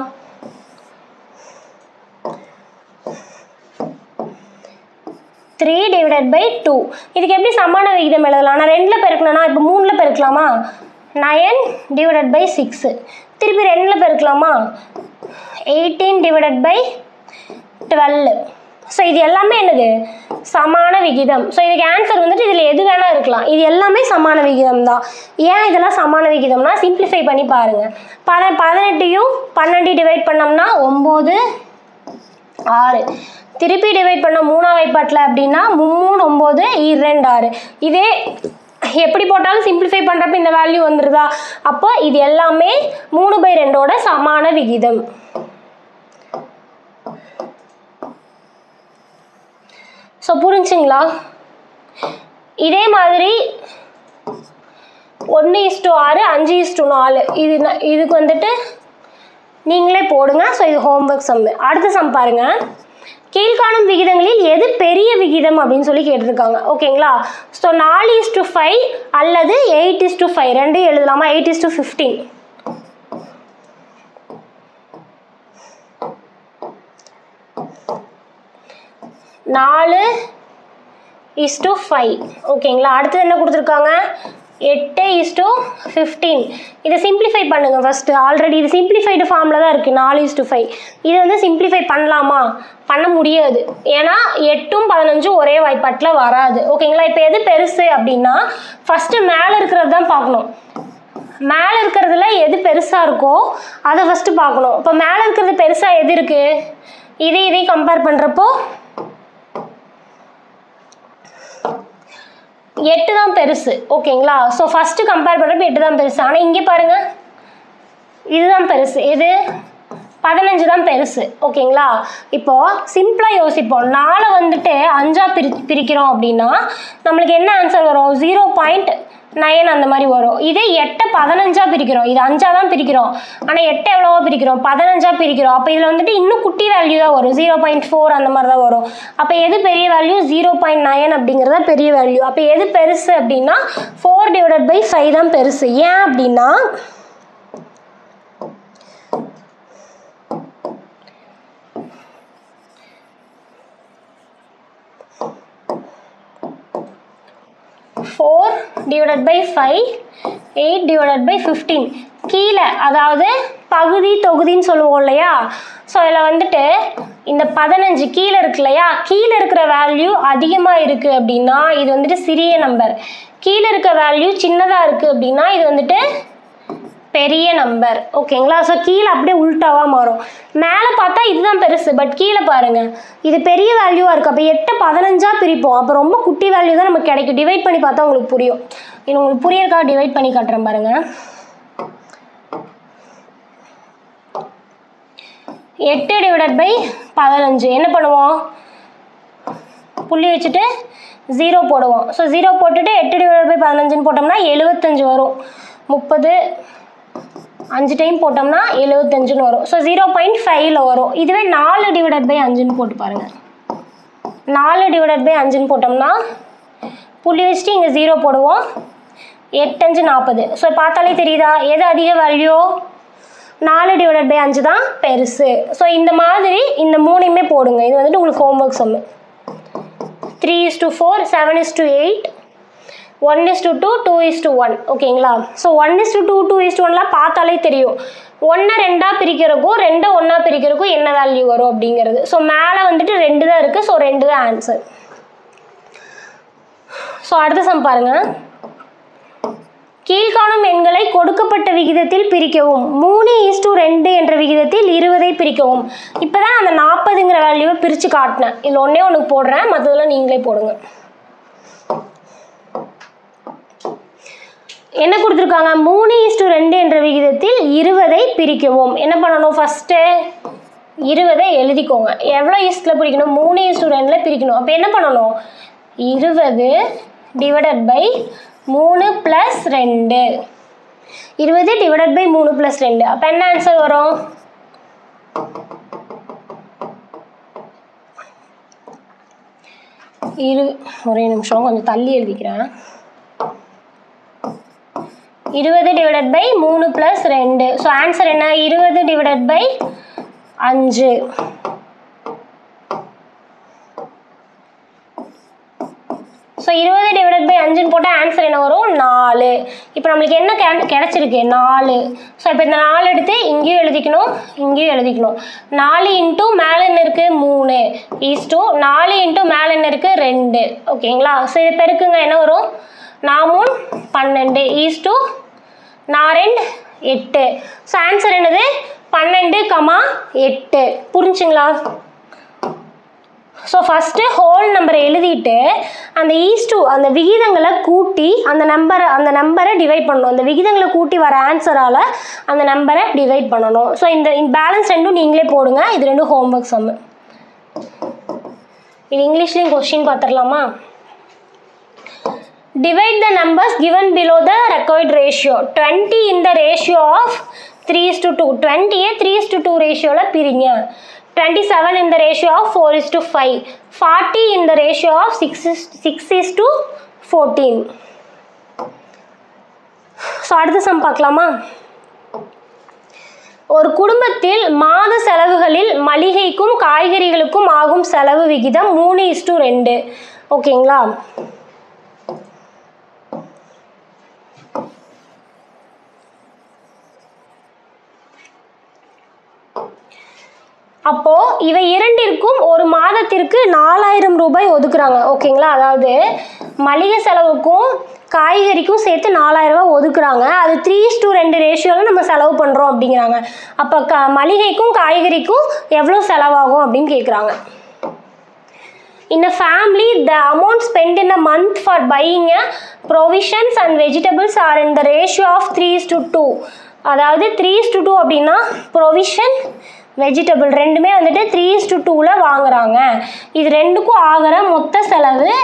த்ரீ டிவைடட் பை டூ இதுக்கு எப்படி சமான விகிதம் எழுதலாம் நான் ரெண்டில் பெருக்கணும்னா இப்போ மூணில் பெருக்கலாமா நயன் டிவைடட் பை சிக்ஸு திருப்பி ரெண்டில் பெருக்கலாமா eighteen divided by twelve so இது எல்லாமே என்னது சமான விகிதம் ஸோ இதுக்கு ஆன்சர் வந்துட்டு இதில் எது வேணால் இருக்கலாம் இது எல்லாமே சமான விகிதம் தான் ஏன் இதெல்லாம் சமான விகிதம்னா சிம்பிளிஃபை பண்ணி பாருங்கள் பத பதினெட்டையும் பன்னெண்டு டிவைட் பண்ணோம்னா ஒம்பது ஆறு திருப்பி டிவைட் பண்ண மூணாம் வாய்ப்பாட்டில் அப்படின்னா மும்மூணு ஒம்பது இரண்டு ஆறு இதே எப்படி போட்டாலும் சிம்பிளிஃபை பண்ணுறப்ப இந்த வேல்யூ வந்துடுதா அப்போ இது எல்லாமே மூணு பை ரெண்டோட சமான விகிதம் ஸோ புரிஞ்சுங்களா இதே மாதிரி ஒன்று இஸ்டு ஆறு அஞ்சு இஸ்டு நாலு இது ந- இதுக்கு வந்துட்டு நீங்களே போடுங்க ஸோ இது ஹோம்ஒர்க் சம் அடுத்த சம் பாருங்க கீழ்காணும் விகிதங்களில் எது பெரிய விகிதம் அப்படின்னு சொல்லி கேட்டிருக்காங்க ஓகேங்களா ஸோ நாலு இஸ் டு ஃபைவ் அல்லது எயிட் இஸ் டு ஃபைவ் ரெண்டும் எழுதலாமா எயிட் இஸ் டு ஃபிஃப்டீன் நாலு இஸ் டு ஃபைவ் ஓகேங்களா அடுத்தது என்ன கொடுத்துருக்காங்க எட்டு இஸ் டு ஃபிஃப்டீன் இதை சிம்பிளிஃபை பண்ணுங்கள் ஃபஸ்ட்டு ஆல்ரெடி இது சிம்பிளிஃபைடு ஃபார்மில் தான் இருக்குது நாலு இஸ் டு ஃபைவ் இதை வந்து சிம்பிளிஃபை பண்ணலாமா பண்ண முடியாது ஏன்னா எட்டும் பதினஞ்சும் ஒரே வாய்ப்பாட்டில் வராது ஓகேங்களா இப்போ எது பெருசு அப்படின்னா ஃபஸ்ட்டு மேலே இருக்கிறது தான் பார்க்கணும் மேலே இருக்கிறதுல எது பெருசாக இருக்கோ அதை ஃபஸ்ட்டு பார்க்கணும் இப்போ மேலே இருக்கிறது பெருசாக எது இருக்குது இது இதையும் கம்பேர் பண்ணுறப்போ எட்டு தான் பெருசு ஓகேங்களா ஸோ ஃபஸ்ட்டு கம்பேர் பண்ணுறப்ப எட்டு தான் பெருசு ஆனால் இங்கே பாருங்க இதுதான் பெருசு எது பதினஞ்சு தான் பெருசு ஓகேங்களா இப்போ சிம்பிளாக யோசிப்போம் நாளை வந்துட்டு அஞ்சா பிரி பிரிக்கிறோம் அப்படின்னா நம்மளுக்கு என்ன ஆன்சர் வரும் ஜீரோ பாயிண்ட் நயன் அந்த மாதிரி வரும் இதே எட்டை பதினஞ்சா பிரிக்கிறோம் இது அஞ்சா தான் பிரிக்கிறோம் ஆனால் எட்டை எவ்வளவோ பிரிக்கிறோம் பதினஞ்சா பிரிக்கிறோம் அப்போ இதில் வந்துட்டு இன்னும் குட்டி வேல்யூ தான் வரும் ஜீரோ பாயிண்ட் ஃபோர் அந்த மாதிரி தான் வரும் அப்போ எது பெரிய வேல்யூ ஜீரோ பாயிண்ட் நயன் அப்படிங்கிறது தான் பெரிய வேல்யூ அப்போ எது பெருசு அப்படின்னா ஃபோர் டிவைடட் பை ஃபைவ் தான் பெருசு ஏன் அப்படின்னா four divided by five eight divided by fifteen கீழே அதாவது பகுதி தொகுதின்னு சொல்லுவோம் இல்லையா ஸோ இதில் வந்துட்டு இந்த பதினஞ்சு கீழே இருக்கு இல்லையா கீழே இருக்கிற வேல்யூ அதிகமாக இருக்குது அப்படின்னா இது வந்துட்டு சிறிய நம்பர் கீழே இருக்க வேல்யூ சின்னதாக இருக்குது அப்படின்னா இது வந்துட்டு பெரிய நம்பர் ஓகேங்களா ஸோ கீழே அப்படியே உல்ட்டாவாக மாறும் மேலே பார்த்தா இதுதான் பெருசு பட் கீழே பாருங்க இது பெரிய வேல்யூவாக இருக்குது அப்போ எட்டை பதினஞ்சா பிரிப்போம் அப்போ ரொம்ப குட்டி வேல்யூ தான் நமக்கு கிடைக்கும் டிவைட் பண்ணி பார்த்தா உங்களுக்கு புரியும் இது உங்களுக்கு புரியறதுக்காக டிவைட் பண்ணி காட்டுறேன் பாருங்க எட்டு டிவைடட் பை பதினஞ்சு என்ன பண்ணுவோம் புள்ளி வச்சுட்டு ஜீரோ போடுவோம் ஸோ ஜீரோ போட்டுட்டு எட்டு டிவைட் பை பதினஞ்சுன்னு போட்டோம்னா எழுபத்தஞ்சு வரும் முப்பது அஞ்சு டைம் போட்டோம்னா எழுபத்தஞ்சுன்னு வரும் ஸோ ஜீரோ பாயிண்ட் ஃபைவ்ல வரும் இதுவே நாலு டிவைடட் பை அஞ்சுன்னு போட்டு பாருங்க நாலு டிவைடட் பை அஞ்சுன்னு போட்டோம்னா புள்ளி வச்சுட்டு இங்கே ஜீரோ போடுவோம் எட்டஞ்சு நாற்பது ஸோ பார்த்தாலே தெரியுதா எது அதிக வேல்யூ நாலு டிவைடட் பை அஞ்சு தான் பெருசு ஸோ இந்த மாதிரி இந்த மூணையுமே போடுங்க இது வந்துட்டு உங்களுக்கு homework sum three is to four seven is to eight one is to two two is to one ஓகேங்களா so one is to two two is to ஒன்லாம் பார்த்தாலே தெரியும் ஒன்றை ரெண்டாக பிரிக்கிறதுக்கும் ரெண்டை ஒன்றா பிரிக்கிறதுக்கும் என்ன வேல்யூ வரும் அப்படிங்கிறது ஸோ மேலே வந்துட்டு ரெண்டு தான் இருக்குது ஸோ ரெண்டு தான் ஆன்சர் ஸோ அடுத்த சம் பாருங்க கீழ்காணும் எண்களை கொடுக்கப்பட்ட விகிதத்தில் பிரிக்கவும் மூணு இஸ் டு ரெண்டு என்ற விகிதத்தில் இருபதை பிரிக்கவும் இப்போ தான் அந்த நாற்பதுங்கிற வேல்யூவை பிரித்து காட்டினேன் இதில் ஒன்றே ஒன்று போடுறேன் மற்றதெல்லாம் நீங்களே போடுங்க என்ன கொடுத்துருக்காங்க மூணு இஸ்டு ரெண்டு என்ற விகிதத்தில் இருபதை பிரிக்கவும் என்ன பண்ணணும் ஃபஸ்ட்டு இருபதை எழுதிக்கோங்க எவ்வளோ ஈஸ்டில் பிரிக்கணும் மூணு ஈஸ்டு ரெண்டில் பிரிக்கணும் அப்போ என்ன பண்ணணும் இருபது டிவைடட் பை மூணு ப்ளஸ் ரெண்டு இருபது டிவைடட் பை மூணு ப்ளஸ் ரெண்டு அப்போ என்ன ஆன்சர் வரும் இரு ஒரே நிமிஷம் கொஞ்சம் தள்ளி எழுதிக்கிறேன் இருபது டிவைடட் பை மூணு ப்ளஸ் ரெண்டு ஸோ ஆன்சர் என்ன இருபது டிவைடட் பை அஞ்சு ஸோ இருபது டிவைடட் பை அஞ்சுன்னு போட்டால் ஆன்சர் என்ன வரும் நாலு இப்போ நம்மளுக்கு என்ன கெ கிடச்சிருக்கு நாலு ஸோ இப்போ இந்த நாலு எடுத்து இங்கேயும் எழுதிக்கணும் இங்கேயும் எழுதிக்கணும் நாலு இன்ட்டு மேலே என்ன இருக்குது மூணு ஈஸ் டூ நாலு இன்ட்டு மேலே என்ன இருக்குது ரெண்டு ஓகேங்களா ஸோ இது பெருக்குங்க என்ன வரும் நாமூன் பன்னெண்டு ஈஸ் டூ நாரெண்டு எட்டு ஸோ ஆன்சர் என்னது பன்னெண்டு கமா எட்டு புரிஞ்சுங்களா ஸோ ஃபஸ்ட்டு ஹோல் நம்பரை எழுதிட்டு அந்த ஈஸ் டூ அந்த விகிதங்களை கூட்டி அந்த நம்பரை அந்த நம்பரை டிவைட் பண்ணணும் அந்த விகிதங்களை கூட்டி வர ஆன்சரால் அந்த நம்பரை டிவைட் பண்ணணும் ஸோ இந்த பேலன்ஸ் ரெண்டும் நீங்களே போடுங்க இது ரெண்டும் ஹோம்ஒர்க் சம்மு இது இங்கிலீஷ்லேயும் கொஸ்டின் பார்த்துடலாமா divide the numbers given below the required ratio 20 in the ratio of 3 is to 2 20 a 3 is to 2 ரேஷியோவில் பிரிங்க 27 in the ratio of 4 is to 5 40 in the ratio of 6 is 6 is to 14 so அடுத்த sum பார்க்கலாமா ஒரு குடும்பத்தில் மாத செலவுகளில் மளிகைக்கும் காய்கறிகளுக்கும் ஆகும் செலவு விகிதம் மூணு இஸ்டு ரெண்டு ஓகேங்களா அப்போ இவை இரண்டிற்கும் ஒரு மாதத்திற்கு நாலாயிரம் ரூபாய் ஒதுக்குறாங்க ஓகேங்களா அதாவது மளிகை செலவுக்கும் காய்கறிக்கும் சேர்த்து நாலாயிரம் ரூபாய் ஒதுக்குறாங்க அது த்ரீ டூ ரெண்டு ரேஷியோவில் நம்ம செலவு பண்ணுறோம் அப்படிங்கிறாங்க அப்போ க மளிகைக்கும் காய்கறிக்கும் எவ்வளோ செலவாகும் அப்படின்னு கேட்குறாங்க In a family, the amount spent in a month for buying a provisions and vegetables are in the ratio of 3 is to 2. அதாவது த்ரீ இஸ் டு டூ அப்படின்னா ப்ரொவிஷன் வெஜிடபிள் ரெண்டுமே வந்துட்டு த்ரீ இஸ் டு டூவில் வாங்குறாங்க இது ரெண்டுக்கும் ஆகிற மொத்த செலவு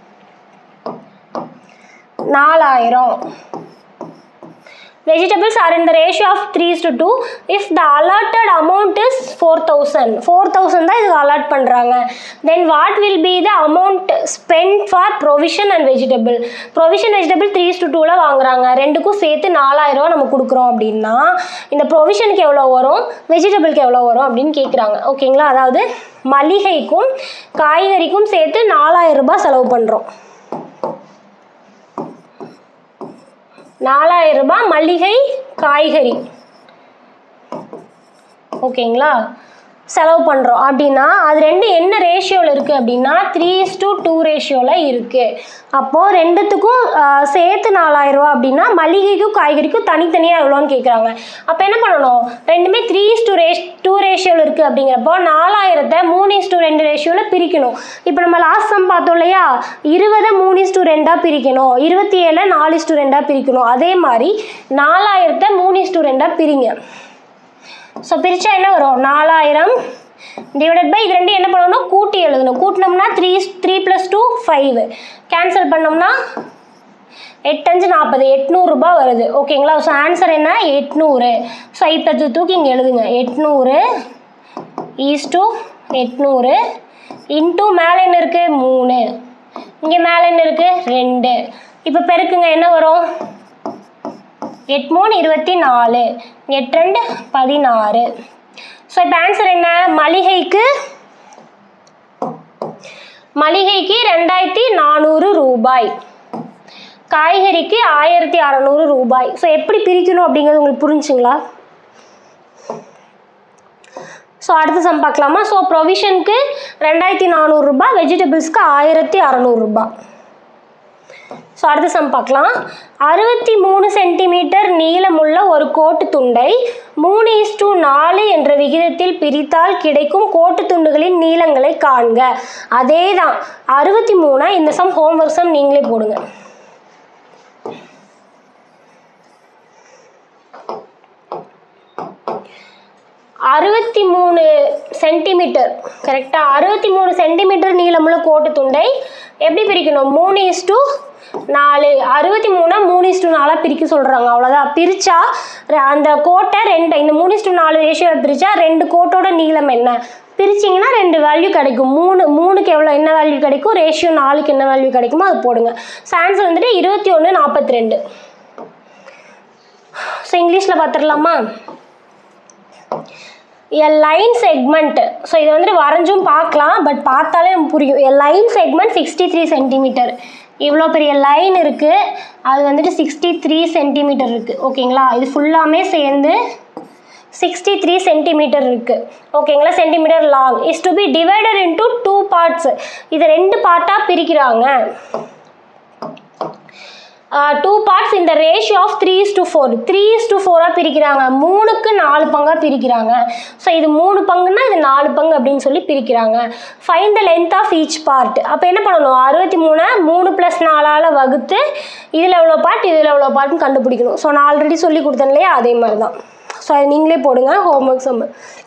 நாலாயிரம் vegetables are in the ratio of 3 is to 2 if the allotted amount is 4000 4000 தான் இதுக்கு allot பண்ணுறாங்க then what will be the amount spent for provision and vegetable provision vegetable 3 is to 2ல வாங்குறாங்க ரெண்டுக்கும் சேர்த்து நாலாயிரம் ரூபா நம்ம கொடுக்குறோம் அப்படின்னா இந்த ப்ரொவிஷனுக்கு எவ்வளோ வரும் வெஜிடபிளுக்கு எவ்வளோ வரும் அப்படின்னு கேட்குறாங்க ஓகேங்களா அதாவது மளிகைக்கும் காய்கறிக்கும் சேர்த்து நாலாயிரம் ரூபாய் செலவு பண்ணுறோம் நாலாயிரம் ரூபாய் மளிகை காய்கறி ஓகேங்களா செலவு பண்ணுறோம் அப்படின்னா அது ரெண்டு என்ன ரேஷியோவில் இருக்குது அப்படின்னா த்ரீ இஸ் டூ டூ ரேஷியோவில் இருக்குது அப்போது ரெண்டுத்துக்கும் ஆஹ், சேர்த்து நாலாயிரம் ரூபா அப்படின்னா மளிகைக்கும் காய்கறிக்கும் தனித்தனியாக எவ்வளோன்னு கேட்குறாங்க அப்போ என்ன பண்ணணும் ரெண்டுமே த்ரீ இஸ் டூ ரேஷ் டூ ரேஷியோவில் இருக்குது அப்படிங்கிறப்போ நாலாயிரத்தை மூணு இஸ் டூ ரெண்டு ரேஷியோவில் பிரிக்கணும் இப்போ நம்ம லாஸ்ட் சம் பார்த்தோம் இல்லையா இருபதை மூணு இஸ் டூ ரெண்டாக பிரிக்கணும் இருபத்தி ஏழை நாலு இஸ் டூ ரெண்டாக பிரிக்கணும் அதே மாதிரி நாலாயிரத்தை மூணு இஸ் டூ ரெண்டாக பிரிங்க ஸோ பிரித்தா என்ன வரும் நாலாயிரம் டிவைடட் பை இது ரெண்டு என்ன பண்ணணும் கூட்டி எழுதணும் கூட்டினோம்னா three three plus two five cancel பண்ணோம்னா எட்டஞ்சு நாற்பது எட்நூறுரூபா வருது ஓகேங்களா ஸோ ஆன்சர் என்ன எட்நூறு ஸோ இப்போ இது தூக்கி இங்கே எழுதுங்க எட்நூறு ஈஸ் டூ எட்நூறு இன்டூ மேலே என்ன இருக்குது மூணு இங்கே மேலே என்ன இருக்குது ரெண்டு இப்போ பெருக்குங்க என்ன வரும் எட்டு மூணு இருபத்தி நாலு எட்டு ரெண்டு பதினாறு ஸோ இப்போ ஆன்சர் என்ன மளிகைக்கு மளிகைக்கு ரெண்டாயிரத்தி நானூறு ரூபாய் காய்கறிக்கு ஆயிரத்தி அறநூறு ரூபாய் ஸோ எப்படி பிரிக்கணும் அப்படிங்கிறது உங்களுக்கு புரிஞ்சுங்களா ஸோ அடுத்த சம் பார்க்கலாமா ஸோ ப்ரொவிஷனுக்கு ரெண்டாயிரத்தி நானூறுரூபா வெஜிடபிள்ஸ்க்கு ஆயிரத்தி அறநூறுபா ஸோ அடுத்த சம் பார்க்கலாம் அறுபத்தி மூணு சென்டிமீட்டர் நீளமுள்ள ஒரு கோட்டு துண்டை மூணு இஸ் டு நாலு என்ற விகிதத்தில் பிரித்தால் கிடைக்கும் கோட்டு துண்டுகளின் நீளங்களை காண்க அதே தான் அறுபத்தி மூணா இந்த சம் ஹோம்ஒர்க் சம் நீங்களே போடுங்க அறுபத்தி மூணு சென்டிமீட்டர் கரெக்டாக அறுபத்தி மூணு சென்டிமீட்டர் நீளமுள்ள கோட்டு துண்டை எப்படி பிரிக்கணும் மூணு இஸ் டூ நாலு அறுபத்தி மூணா மூணு இஸ் டூ நாலாக பிரிக்க சொல்கிறாங்க அவ்வளோதான் பிரித்தா அந்த கோட்டை ரெண்டு இந்த மூணு இஸ் டூ நாலு ரேஷியோவில் பிரித்தா ரெண்டு கோட்டோட நீளம் என்ன பிரிச்சிங்கன்னா ரெண்டு வேல்யூ கிடைக்கும் மூணு மூணுக்கு எவ்வளோ என்ன வேல்யூ கிடைக்கும் ரேஷியோ நாலுக்கு என்ன வேல்யூ கிடைக்குமோ அது போடுங்க ஸோ ஆன்சர் வந்துட்டு இருபத்தி ஒன்று நாற்பத்தி ரெண்டு ஸோ இங்கிலீஷில் பார்த்துடலாமா எ லைன் செக்மெண்ட் ஸோ இது வந்துட்டு வரைஞ்சும் பார்க்கலாம் பட் பார்த்தாலே நமக்கு புரியும் a line segment sixty three centimetre இவ்வளோ பெரிய லைன் இருக்குது அது வந்துட்டு சிக்ஸ்டி த்ரீ சென்டிமீட்டர் இருக்குது ஓகேங்களா இது ஃபுல்லாமே சேர்ந்து சிக்ஸ்டி த்ரீ சென்டிமீட்டர் இருக்குது ஓகேங்களா centimetre long is to be divided into two parts இது ரெண்டு பார்ட்டாக பிரிக்கிறாங்க டூ பார்ட்ஸ் இந்த ratio of three is to four three is to ஃபோராக பிரிக்கிறாங்க மூணுக்கு நாலு பங்காக பிரிக்கிறாங்க ஸோ இது மூணு பங்குன்னா இது நாலு பங்கு அப்படின்னு சொல்லி பிரிக்கிறாங்க find the length of each part அப்போ என்ன பண்ணணும் அறுபத்தி மூணை மூணு ப்ளஸ் நாலால் வகுத்து இதில் எவ்வளோ பார்ட் இதில் எவ்வளோ பார்ட்னு கண்டுபிடிக்கணும் ஸோ நான் ஆல்ரெடி சொல்லி கொடுத்தேன் இல்லையா அதே மாதிரி தான் ஸோ அது நீங்களே போடுங்க ஹோம்ஒர்க் சம்மு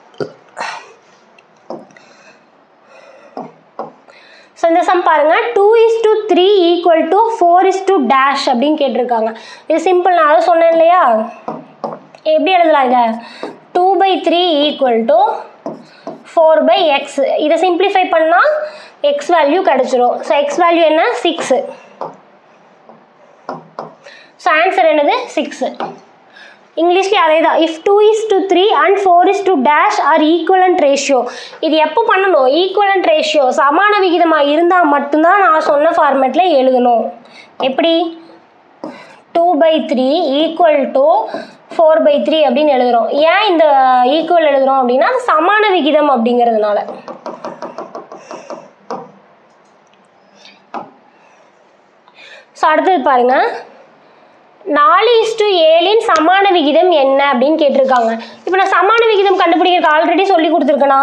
ஸோ இந்த சம் பாருங்க two is to three equal to four is to dash அப்படின்னு கேட்டிருக்காங்க இது சிம்பிள் நான் அதை சொன்னேன் இல்லையா எப்படி எழுதலாம் இதை two by three equal to four by x இதை சிம்பிளிஃபை பண்ணால் எக்ஸ் வேல்யூ கிடச்சிரும் ஸோ எக்ஸ் வேல்யூ என்ன சிக்ஸு ஸோ ஆன்சர் என்னது சிக்ஸு இங்கிலீஷ்லேயே அதே தான் if two is to three and four is to dash are equivalent ratio இது எப்போ பண்ணணும் ஈக்குவலண்ட் ரேஷியோ சமான விகிதமாக இருந்தால் மட்டும்தான் நான் சொன்ன ஃபார்மேட்டில் எழுதணும் எப்படி two by three equal to four by three அப்படின்னு எழுதுகிறோம் ஏன் இந்த ஈக்குவல் எழுதுகிறோம் அப்படின்னா அது சமான விகிதம் அப்படிங்கிறதுனால ஸோ அடுத்தது பாருங்கள் நாலு இஸ்டு ஏழின் சமான விகிதம் என்ன அப்படின்னு கேட்டிருக்காங்க இப்போ நான் சமான விகிதம் கண்டுபிடிக்கிறதுக்கு ஆல்ரெடி சொல்லி கொடுத்துருக்கேனா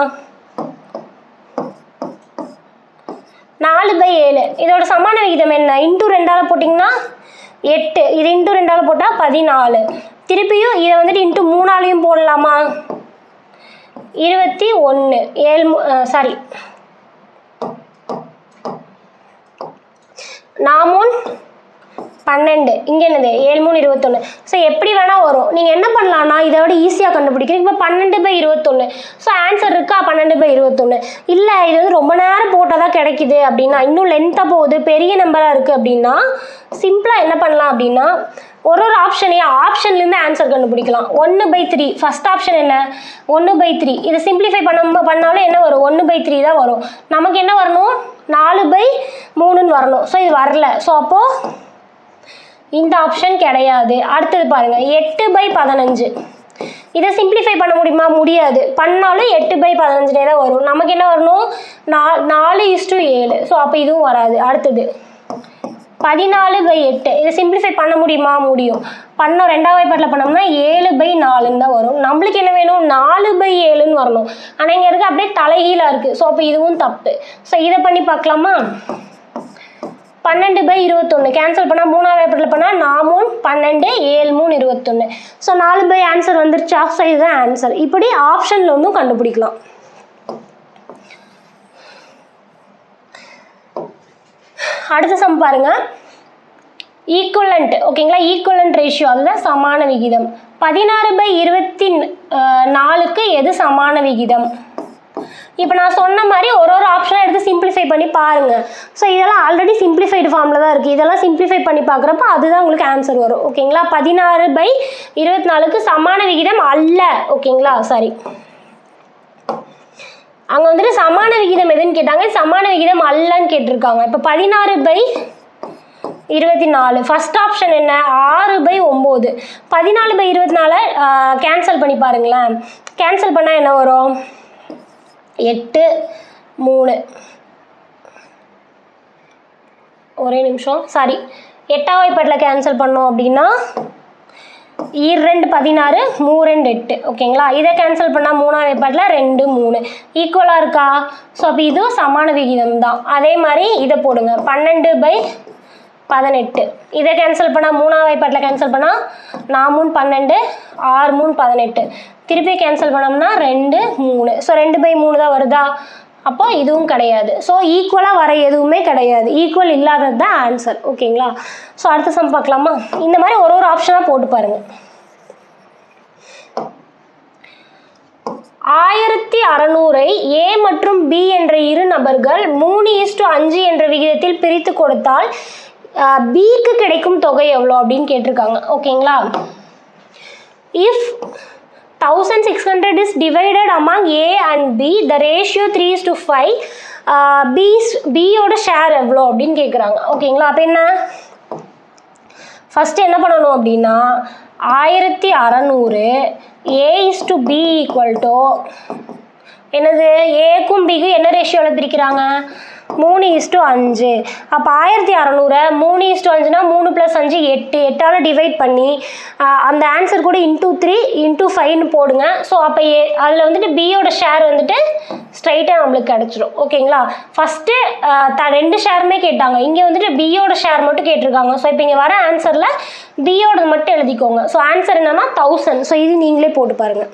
நாலு பை ஏழு இதோட சமான விகிதம் என்ன இன்ட்டு ரெண்டால் போட்டிங்கன்னா எட்டு இது இன்ட்டு ரெண்டால் போட்டால் பதினாலு திருப்பியும் இதை வந்துட்டு இன்ட்டு மூணாலையும் போடலாமா இருபத்தி ஒன்று ஏழு சாரி நாமூன் பன்னெண்டு இங்கே என்னது ஏழு மூணு இருபத்தொன்று ஸோ எப்படி வேணால் வரும் நீங்கள் என்ன பண்ணலாம்னா இதை விட ஈஸியாக கண்டுபிடிக்கிறீங்க இப்போ பன்னெண்டு பை இருபத்தொன்று ஸோ ஆன்சர் இருக்கா பன்னெண்டு பை இருபத்தொன்று இல்லை இது வந்து ரொம்ப நேரம் போட்டால் தான் கிடைக்குது அப்படின்னா இன்னும் லென்த்தாக போகுது பெரிய நம்பராக இருக்குது அப்படின்னா சிம்பிளாக என்ன பண்ணலாம் அப்படின்னா ஒரு ஒரு ஆப்ஷனையும் ஆப்ஷன்லேருந்து ஆன்சர் கண்டுபிடிக்கலாம் ஒன்று பை த்ரீ ஃபஸ்ட் ஆப்ஷன் என்ன ஒன்று பை த்ரீ இதை சிம்பிளிஃபை பண்ண பண்ணாலும் என்ன வரும் ஒன்று பை த்ரீ தான் வரும் நமக்கு என்ன வரணும் நாலு பை மூணுன்னு வரணும் ஸோ இது வரல ஸோ அப்போது இந்த ஆப்ஷன் கிடையாது அடுத்தது பாருங்கள் எட்டு பை பதினஞ்சு இதை சிம்பிளிஃபை பண்ண முடியுமா முடியாது பண்ணாலும் எட்டு பை பதினஞ்சுனே தான் வரும் நமக்கு என்ன வரணும் நா நாலு இஸ்டு ஏழு ஸோ அப்போ இதுவும் வராது அடுத்தது பதினாலு பை எட்டு இதை சிம்பிளிஃபை பண்ண முடியுமா முடியும் பண்ணோம் ரெண்டாவது வாய்ப்பாட்டில் பண்ணோம்னா ஏழு பை நாலுன்னு தான் வரும் நம்மளுக்கு என்ன வேணும் நாலு பை ஏழுன்னு வரணும் ஆனால் இங்கே இருக்க அப்படியே தலைகீழாக இருக்குது ஸோ அப்போ இதுவும் தப்பு ஸோ இதை பண்ணி பார்க்கலாமா பன்னெண்டு பை இருபத்தொன்று கேன்சல் பண்ணால் மூணாவது வாய்ப்பாட்டில் பண்ணால் நாமூன் பன்னெண்டு ஏழு மூணு இருபத்தொன்று ஸோ நாலு பை ஆன்சர் வந்துருச்சா ஸோ இதுதான் ஆன்சர் இப்படி ஆப்ஷனில் வந்தும் கண்டுபிடிக்கலாம் அடுத்த சம் பாருங்க ஈக்குவலண்ட் ஓகேங்களா ஈக்குவலண்ட் ரேஷியோ அதுதான் சமான விகிதம் பதினாறு பை இருபத்தி நாலுக்கு எது சமான விகிதம் இப்போ நான் சொன்ன மாதிரி ஒரு ஒரு ஆப்ஷனாக எடுத்து சிம்பிளிஃபை பண்ணி பாருங்கள் ஸோ இதெல்லாம் ஆல்ரெடி சிம்பிளிஃபைடு ஃபார்மில் தான் இருக்குது இதெல்லாம் சிம்பிளிஃபை பண்ணி பார்க்குறப்ப அதுதான் உங்களுக்கு ஆன்சர் வரும் ஓகேங்களா பதினாறு பை இருபத்தி நாலுக்கு சமான விகிதம் அல்ல ஓகேங்களா சாரி அங்கே வந்துட்டு சமான விகிதம் எதுன்னு கேட்டாங்க சமான விகிதம் அல்லன்னு கேட்டிருக்காங்க இப்போ பதினாறு பை இருபத்தி நாலு ஃபஸ்ட் ஆப்ஷன் என்ன ஆறு பை ஒம்பது பதினாலு பை இருபத்தி நாலு கேன்சல் பண்ணி பாருங்களேன் கேன்சல் பண்ணால் என்ன வரும் எட்டு மூணு ஒரே நிமிஷம் சாரி எட்டாவது வாய்ப்பாட்டில் கேன்சல் பண்ணோம் அப்படின்னா இரண்டு பதினாறு மூ ரெண்டு எட்டு ஓகேங்களா இதை கேன்சல் பண்ணால் மூணாவது வாய்ப்பாட்டில் ரெண்டு மூணு ஈக்குவலாக இருக்கா ஸோ அப்போ இதுவும் சமான விகிதம் தான் அதே மாதிரி இதை போடுங்க பன்னெண்டு பை பதினெட்டு இதை கேன்சல் பண்ணால் மூணாவது வாய்ப்பாட்டில் கேன்சல் பண்ணால் நான் மூணு பன்னெண்டு ஆறு மூணு பதினெட்டு திருப்பி கேன்சல் பண்ணோம்னா ரெண்டு மூணு ஸோ ரெண்டு பை மூணு தான் வருதா அப்போ இதுவும் கிடையாது ஸோ ஈக்குவலாக வர எதுவுமே கிடையாது ஈக்குவல் இல்லாதது தான் ஆன்சர் ஓகேங்களா ஸோ அடுத்த சம் பார்க்கலாமா இந்த மாதிரி ஒரு ஒரு ஆப்ஷனாக போட்டு பாருங்கள் ஆயிரத்தி அறநூறை ஏ மற்றும் பி என்ற இரு நபர்கள் மூணு இஸ்டு அஞ்சு என்ற விகிதத்தில் பிரித்து கொடுத்தால் பிக்கு கிடைக்கும் தொகை எவ்வளோ அப்படின்னு கேட்டிருக்காங்க ஓகேங்களா if thousand six hundred is divided among A and B the ratio three is to five B பியோட ஷேர் எவ்வளோ அப்படின்னு கேட்குறாங்க ஓகேங்களா அப்போ என்ன ஃபஸ்ட்டு என்ன பண்ணணும் அப்படின்னா ஆயிரத்தி அறநூறு A is to B equal to என்னது ஏக்கும் பிக்கு என்ன ரேஷியோவில் பிரிக்கிறாங்க மூணு இஸ்டு அஞ்சு அப்போ ஆயிரத்தி அறநூறை மூணு இஸ்டு அஞ்சுனா மூணு ப்ளஸ் அஞ்சு எட்டு எட்டால் டிவைட் பண்ணி ஆஹ், அந்த ஆன்சர் கூட இன்டூ த்ரீ இன்டூ ஃபைவ்னு போடுங்க ஸோ அப்போ ஏ அதில் வந்துட்டு பியோட ஷேர் வந்துட்டு ஸ்ட்ரைட்டாக நம்மளுக்கு கிடச்சிரும் ஓகேங்களா ஃபஸ்ட்டு த ரெண்டு ஷேருமே கேட்டாங்க இங்கே வந்துட்டு பியோட ஷேர் மட்டும் கேட்டிருக்காங்க ஸோ இப்போ இங்கே வர ஆன்சரில் பியோட மட்டும் எழுதிக்கோங்க ஸோ ஆன்சர் என்னன்னா தௌசண்ட் ஸோ இது நீங்களே போட்டு பாருங்கள்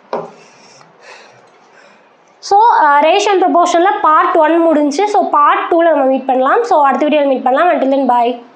ஸோ ரேஷன் ப்ரொபோஷனில் பார்ட் ஒன் முடிஞ்சு ஸோ பார்ட் டூவில் நம்ம மீட் பண்ணலாம் ஸோ அடுத்த வீடியோவில் மீட் பண்ணலாம் until then bye